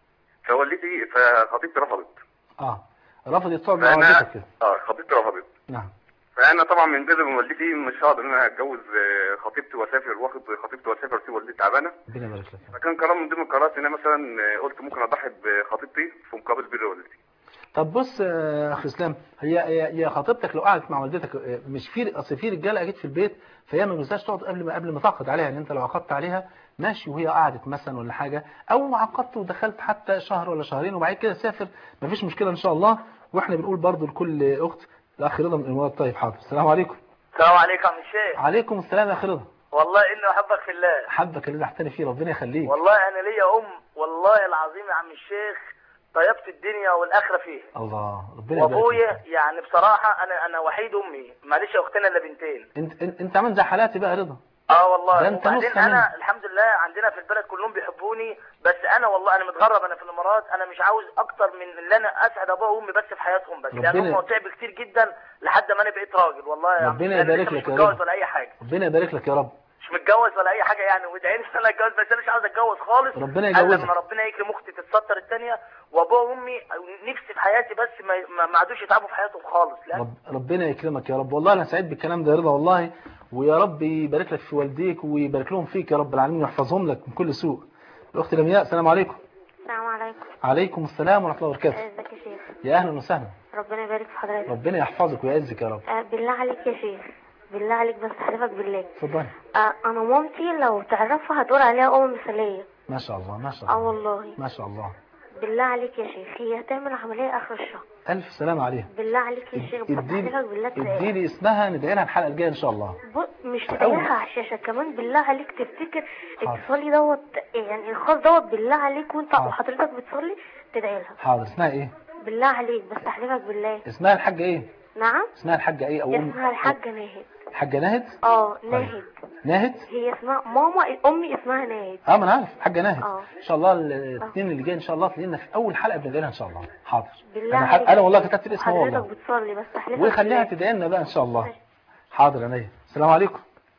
فوالدتي فخطيبتي رفضت اه رفضت تقعد مع فانا والدتك كده اه خطيبتي رفضت نعم فانا طبعا من بر من والدتي مش هقدر ان انا اتجوز آه، خطيبتي واسافر واخد خطيبتي واسافر واسيب والدتي تعبانه ربنا يبارك لك فكان قرار من ضمن القرارات ان انا مثلا آه، قلت ممكن اضحي بخطيبتي في مقابل بر والدتي طب بص يا اخ اسلام هي هي هي خطيبتك لو قعدت مع والدتك آه، مش في اصل في رجاله اكيد في البيت فهي ما بتنساش تقعد قبل ما قبل ما تعقد عليها يعني انت لو عقدت عليها ماشي وهي قعدت مثلا ولا حاجه او عقدت ودخلت حتى شهر ولا شهرين وبعد كده سافر مفيش مشكله ان شاء الله واحنا بنقول برضو لكل اخت الاخ رضا من الامارات طيب حاضر السلام عليكم السلام عليكم يا عم الشيخ عليكم السلام يا اخ رضا والله اني احبك في الله حبك اللي احتني فيه ربنا يخليك والله انا ليا ام والله العظيم يا عم الشيخ طيبت الدنيا والاخره فيها الله ربنا يبارك فيك. وابويا يعني بصراحه انا انا وحيد امي معلش يا اختنا الا بنتين انت انت, انت عامل زي حالاتي بقى يا رضا اه والله ده انت وبعدين نص انا مني. الحمد لله عندنا في البلد كلهم بيحبوني بس انا والله انا متغرب انا في الامارات انا مش عاوز اكتر من اللي انا اسعد ابويا وامي بس في حياتهم بس لان ربنا- هم تعبوا كتير جدا لحد ما انا بقيت راجل والله يا عم ربنا أنا يبارك لسه لك مش يا متجوز رب. ولا اي حاجه ربنا يبارك لك يا رب مش متجوز ولا اي حاجه يعني وادعي لي ان انا اتجوز بس انا مش عاوز اتجوز خالص ربنا قال يجوزك. لما ربنا يكرم اختي تتستر الثانيه وابويا وامي نفسي في حياتي بس ما, ما, ما عادوش يتعبوا في حياتهم خالص لا رب ربنا يكرمك يا رب والله انا سعيد بالكلام ده يا رضا والله ويا رب يبارك لك في والديك ويبارك لهم فيك يا رب العالمين ويحفظهم لك من كل سوء الاخت لمياء السلام عليكم السلام عليكم عليكم السلام ورحمه الله وبركاته ازيك يا شيخ يا اهلا وسهلا ربنا يبارك في حضرتك ربنا يحفظك ويعزك يا رب آه بالله عليك يا شيخ بالله عليك بس حلفك بالله اتفضلي آه انا مامتي لو تعرفها هتقول عليها ام مثاليه ما شاء الله ما شاء اه الله والله ما شاء الله بالله عليك يا شيخ هي هتعمل عمليه اخر الشهر الف سلام عليها بالله عليك يا شيخ بس اديني حلفك بالله تلاقيها. اديني اسمها ندعي لها الحلقه الجايه ان شاء الله ب- مش أول. تدعيلها على الشاشة كمان بالله عليك تفتكر حاضر. اتصالي دوت يعني الخاص دوت بالله عليك وانت حاضر. وحضرتك بتصلي تدعي لها حاضر اسمها ايه بالله عليك بس احلفك بالله اسمها الحاجه ايه نعم اسمها الحاجه ايه او اسمها الحاجة ناهد الحاجه ناهد اه ناهد ناهد هي اسمها ماما امي اسمها ناهد اه ما انا عارف حاجه ناهد اه. ان شاء الله الاثنين اللي جاي ان شاء الله تلاقينا في اول حلقه بندعي لها ان شاء الله حاضر بالله انا, عليك ح... أنا والله كتبت الاسم هو حضرتك والله بتصلي بس احلفك وخليها بالله. تدعي لنا بقى ان شاء الله حاضر يا نية السلام عليكم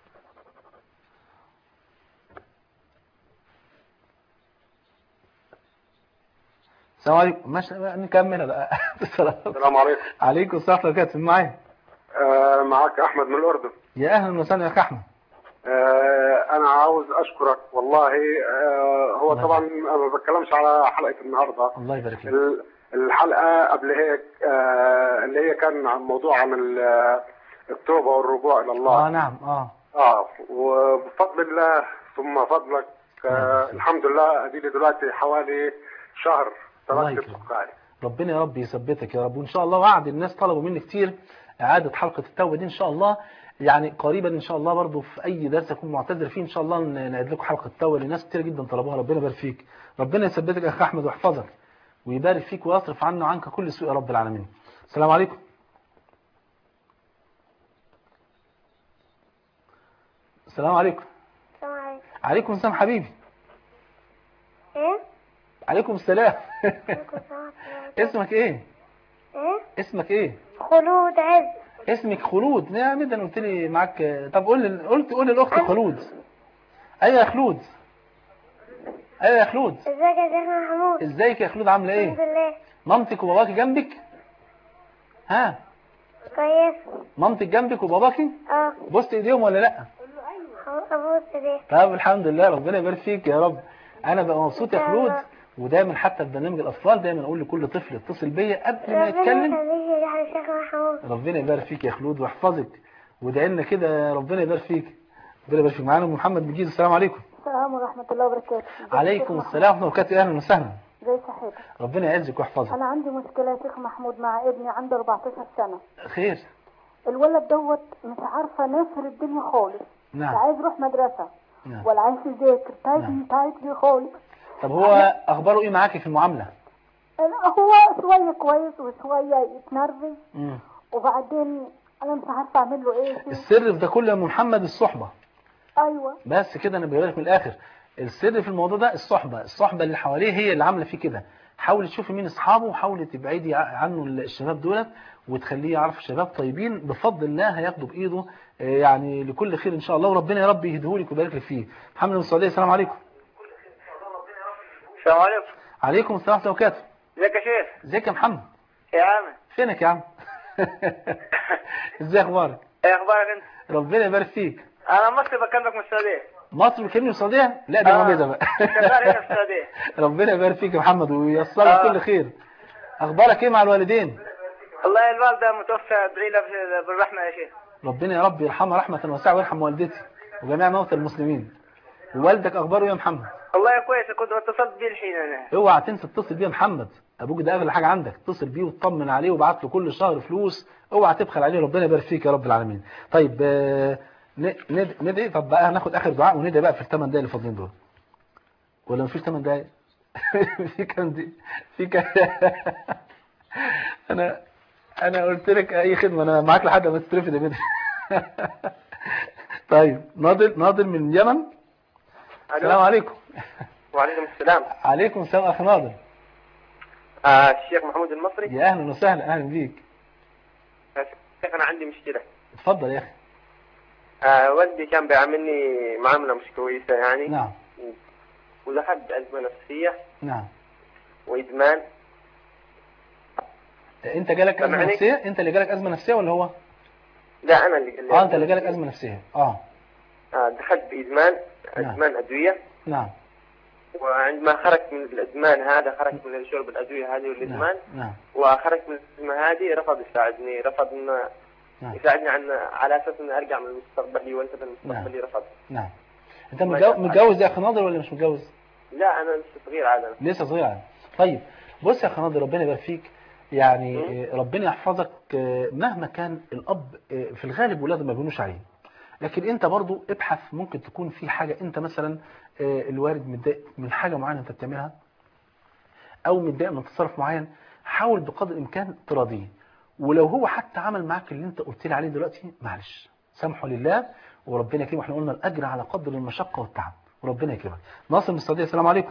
السلام عليكم ماشي نكمل بقى السلام السلام عليكم عليكم السلام ورحمه الله وبركاته معايا آه معك احمد من الاردن يا اهلا وسهلا يا اخ احمد آه انا عاوز اشكرك والله آه هو الله طبعا أنا ما بتكلمش على حلقه النهارده الله يبارك فيك ال- الحلقه قبل هيك آه اللي هي كان عن موضوع عن ال- التوبه والرجوع الى الله اه نعم اه اه وبفضل الله ثم فضلك فالحمد لله ادي لي دلوقتي حوالي شهر الله تركت يكرمك. السكري ربنا يا رب يثبتك يا رب وان شاء الله وعد الناس طلبوا مني كتير اعاده حلقه التوبه دي ان شاء الله يعني قريبا ان شاء الله برضو في اي درس اكون معتذر فيه ان شاء الله ن- نعيد لكم حلقه التوبه لناس كتير جدا طلبوها ربنا يبارك فيك ربنا يثبتك يا اخ احمد ويحفظك ويبارك فيك ويصرف عنا وعنك كل سوء يا رب العالمين السلام عليكم السلام عليكم السلام عليكم عليكم السلام حبيبي ايه عليكم السلام عليكم السلام اسمك ايه ايه اسمك ايه خلود عز اسمك خلود يا مدن قلت لي معاك طب قول لي قلت قول للاخت خلود ايوه يا خلود ايوه يا خلود ازيك يا شيخنا محمود ازيك يا خلود عامله الحمد ايه لله مامتك وباباكي جنبك ها كويس مامتك جنبك وباباكي اه بوست ايديهم ولا لا ابوس ايديك طب الحمد لله ربنا يبارك فيك يا رب انا بقى مبسوط يا خلود ودايما حتى في برنامج الاطفال دايما اقول لكل طفل اتصل بيا قبل ما ربنا يتكلم يخليك يا شيخنا محمود ربنا يبارك فيك يا خلود ويحفظك وادعي لنا كده ربنا يبارك فيك ربنا يبارك فيك معانا أم محمد بجيز السلام عليكم السلام ورحمة الله وبركاته عليكم السلام ورحمه الله وبركاته اهلا وسهلا زي صحتك ربنا يعزك ويحفظك أنا عندي مشكلة يا شيخ محمود مع ابني عنده 14 سنة خير الولد دوت مش عارفة نافر الدنيا خالص لا نعم عايز يروح مدرسة نعم. ولا عايز يذاكر تعب نعم. تعب خالص طب هو اخباره ايه معاكي في المعامله هو شوية كويس وشوية يتنرفز مم. وبعدين أنا مش عارفة أعمل له إيه السر في ده كله يا أم محمد الصحبه أيوه بس كده انا بقول لك من الاخر السر في الموضوع ده الصحبه الصحبه اللي حواليه هي اللي عامله فيه كده حاولي تشوفي مين اصحابه وحاولي تبعدي ع- عنه الشباب دولت وتخليه يعرف شباب طيبين بفضل الله هياخدوا بايده آه، يعني لكل خير ان شاء الله وربنا يا رب يهديهولك ويبارك لك فيه محمد من السعوديه السلام عليكم السلام عليكم عليكم السلام ورحمه الله وبركاته ازيك يا شيخ ازيك يا محمد يا عم فينك يا عم ازاي اخبارك ايه اخبارك انت ربنا يبارك فيك انا مصري بكلمك من السعوديه مصر بتكلمني السعوديه لا دي آه. موجوده بقى شغال هنا في السعوديه ربنا يبارك فيك يا محمد وييسر لك آه. كل خير اخبارك ايه مع الوالدين والله الوالده متوفى ادعي لها بال- بالرحمه يا شيخ ربنا يا رب يرحمها رحمه واسعه ويرحم والدتي وجميع موتى المسلمين ووالدك اخباره إيه يا محمد والله كويس كنت اتصلت بيه الحين انا اوعى تنسى تتصل بيه يا محمد ابوك ده اغلى حاجه عندك اتصل بيه وتطمن عليه وابعت له كل شهر فلوس اوعى تبخل عليه ربنا يبارك فيك يا رب العالمين طيب آه، ن- ند- ندعي طب بقى هناخد اخر دعاء وندعي بقى في الثمان دقايق اللي فاضلين دول ولا مفيش ثمان دقايق في كام دي في كام انا انا قلت لك اي خدمه انا معاك لحد ما تترفد يا بنت طيب ناضل ناضل من اليمن السلام عليكم وعليكم السلام عليكم السلام اخ ناضل آه الشيخ محمود المصري يا اهلا وسهلا اهلا بيك آه، شيخ انا عندي مشكله اتفضل يا اخي آه والدي كان بيعاملني معامله مش كويسه يعني نعم ودخلت ازمه نفسيه نعم وادمان انت جالك ازمه سامعني؟ نفسيه انت اللي جالك ازمه نفسيه ولا هو لا انا اللي, اللي اه انت اللي جالك ازمه نفسيه اه آه دخلت بادمان نعم. ادمان ادويه نعم وعندما خرجت من الادمان هذا خرجت من شرب الادويه هذه والادمان نعم وخرجت من الازمه هذه رفض يساعدني رفض انه نعم. يساعدني عن على اساس اني ارجع من مستقبلي وانتبه لمستقبلي رفض نعم انت ما متجو- شاء الله. متجوز يا اخ ناضل ولا مش متجوز لا انا لسه صغير عاد أنا. لسه صغير يعني. طيب بص يا اخ ناضل ربنا يبارك فيك يعني آه، ربنا يحفظك آه، مهما كان الاب آه، في الغالب ولاده ما بيبنوش عليه لكن انت برضو ابحث ممكن تكون في حاجه انت مثلا آه، الوالد متضايق من حاجه معينه انت بتعملها او متضايق من تصرف معين حاول بقدر الامكان تراضيه ولو هو حتى عمل معاك اللي انت قلت لي عليه دلوقتي معلش سامحه لله وربنا يكرمه احنا قلنا الاجر على قدر المشقه والتعب وربنا يكرمك ناصر من السعوديه السلام عليكم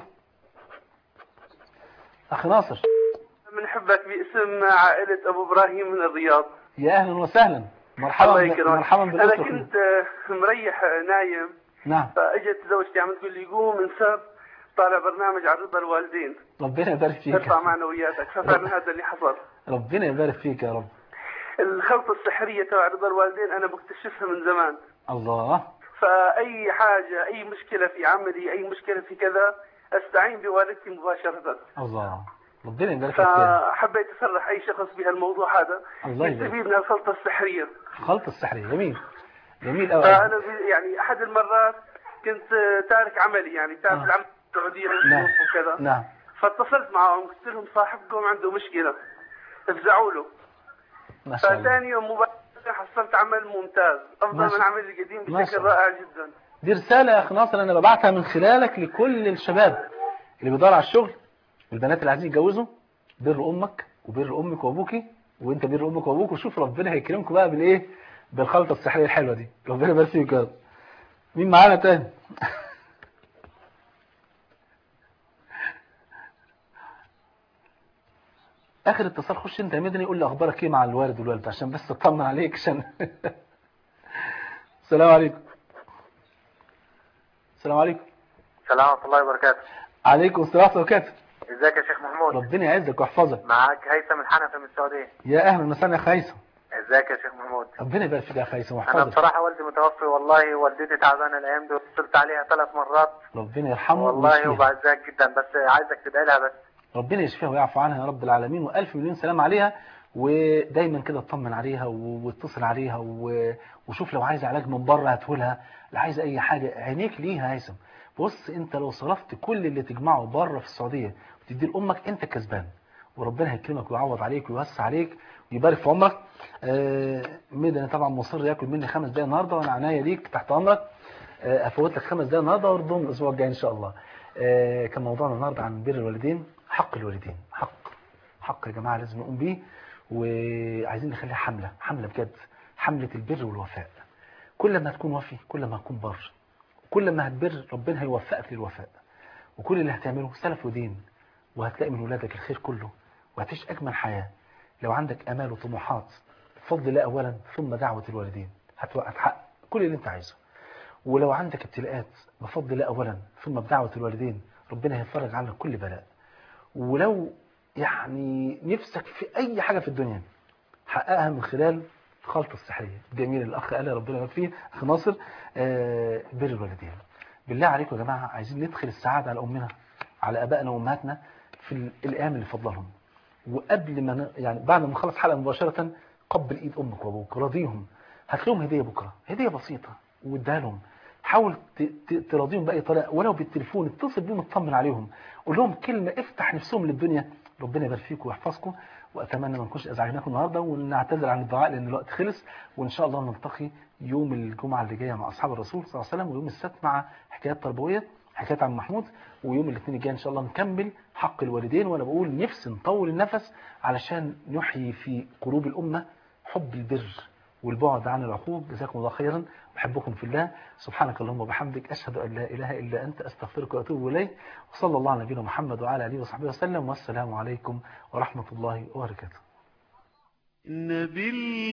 اخ ناصر بنحبك باسم عائلة أبو إبراهيم من الرياض يا اهلا وسهلا مرحبا الله ب- يكرمك مرحبا أنا بالاسره كنت آه، مريح آه، نايم نعم فاجت زوجتي عم تقول لي قوم انساب طالع برنامج عن رضا الوالدين ربنا يبارك فيك ارفع معنوياتك ففعلا هذا اللي حصل ربنا يبارك فيك يا رب الخلطة السحرية تبع رضا الوالدين أنا بكتشفها من زمان الله فأي حاجة أي مشكلة في عملي أي مشكلة في كذا أستعين بوالدتي مباشرة الله ربنا يبارك فيك يا فحبيت أصرح أي شخص بهالموضوع هذا الله يبارك. يستفيد من الخلطة السحرية خلط السحرية جميل جميل قوي فأنا بي- يعني أحد المرات كنت آه، تارك عملي يعني تعرف آه. العمل السعوديه نعم. وكذا نعم فاتصلت معهم قلت لهم صاحبكم عنده مشكله افزعوا له ما شاء الله فثاني يوم مباشره حصلت عمل ممتاز افضل ما من شاء- عملي القديم ما شاء بشكل الله. رائع جدا دي رسالة يا أخ ناصر أنا ببعتها من خلالك لكل الشباب اللي بيدور على الشغل والبنات اللي عايزين يتجوزوا بر أمك وبر أمك وأبوكي وأنت بر أمك وأبوك وشوف ربنا هيكرمكم بقى بالإيه بالخلطة السحرية الحلوة دي ربنا يبارك فيك يا رب مين معانا تاني آخر اتصال خش أنت يا مدني قول لي أخبارك إيه مع الوالد والوالدة عشان بس أطمن عليك عشان السلام عليكم السلام عليكم السلام ورحمة الله وبركاته عليكم السلام ورحمة الله وبركاته ازيك يا شيخ محمود ربنا يعزك ويحفظك معاك هيثم الحنفي من السعودية يا اهلا وسهلا يا خيسم ازيك يا شيخ محمود ربنا يبارك فيك يا خيسم انا ويحفظك بصراحة والدي متوفي والله والدتي تعبانة الايام دي واتصلت عليها ثلاث مرات ربنا يرحمه والله ويشفيها وبعزك جدا بس عايزك تدعي لها بس ربنا يشفيها ويعفو عنها يا رب العالمين والف مليون سلام عليها ودايما كده اطمن عليها و- واتصل عليها و- وشوف لو عايزه علاج من بره هاتهولها لو عايزه اي حاجه عينيك ليها يا هيثم بص انت لو صرفت كل اللي تجمعه بره في السعوديه وتديه لامك انت كسبان وربنا هيكرمك ويعوض عليك ويوسع عليك ويبارك في عمرك آه، ميدان طبعا مصر ياكل مني خمس دقايق النهارده وانا عناية ليك تحت امرك آه، افوت لك خمس دقايق النهارده واردهم الاسبوع الجاي ان شاء الله آه، كان موضوعنا النهارده عن بر الوالدين حق الوالدين حق حق يا جماعه لازم نقوم بيه وعايزين نخليها حمله حمله بجد حمله البر والوفاء كل ما تكون وفي كل ما هتكون بر كل ما هتبر ربنا هيوفقك للوفاء وكل اللي هتعمله سلف ودين وهتلاقي من ولادك الخير كله وهتعيش أجمل حياة لو عندك أمال وطموحات بفضل الله أولا ثم دعوة الوالدين هتو- هتحقق كل اللي أنت عايزه ولو عندك ابتلاءات بفضل الله أولا ثم بدعوة الوالدين ربنا هيفرج عنك كل بلاء ولو يعني نفسك في أي حاجة في الدنيا حققها من خلال الخلطة السحرية جميل الأخ قال ربنا يبارك فيه أخ ناصر آه، بر الوالدين بالله عليكم يا جماعة عايزين ندخل السعادة على أمنا على أبائنا وأمهاتنا في ال- الأيام اللي فضلهم وقبل ما ن... يعني بعد ما نخلص حلقة مباشرة قبل إيد أمك وأبوك راضيهم هات لهم هدية بكرة هدية بسيطة واديها لهم حاول ت... ت... تراضيهم بأي طريقة ولو بالتليفون اتصل بيهم اطمن عليهم قول لهم كلمة افتح نفسهم للدنيا ربنا يبارك فيكم ويحفظكم واتمنى ما نكونش ازعجناكم النهارده ونعتذر عن الدعاء لان الوقت خلص وان شاء الله نلتقي يوم الجمعه اللي جايه مع اصحاب الرسول صلى الله عليه وسلم ويوم السبت مع حكايات تربويه حكايات عم محمود ويوم الاثنين الجاي ان شاء الله نكمل حق الوالدين وانا بقول نفسي نطول النفس علشان نحيي في قلوب الامه حب البر والبعد عن العقوق جزاكم الله خيرا بحبكم في الله سبحانك اللهم وبحمدك أشهد أن لا إله إلا أنت أستغفرك وأتوب إليك وصلى الله على نبينا محمد وعلى آله وصحبه وسلم والسلام عليكم ورحمة الله وبركاته نبيل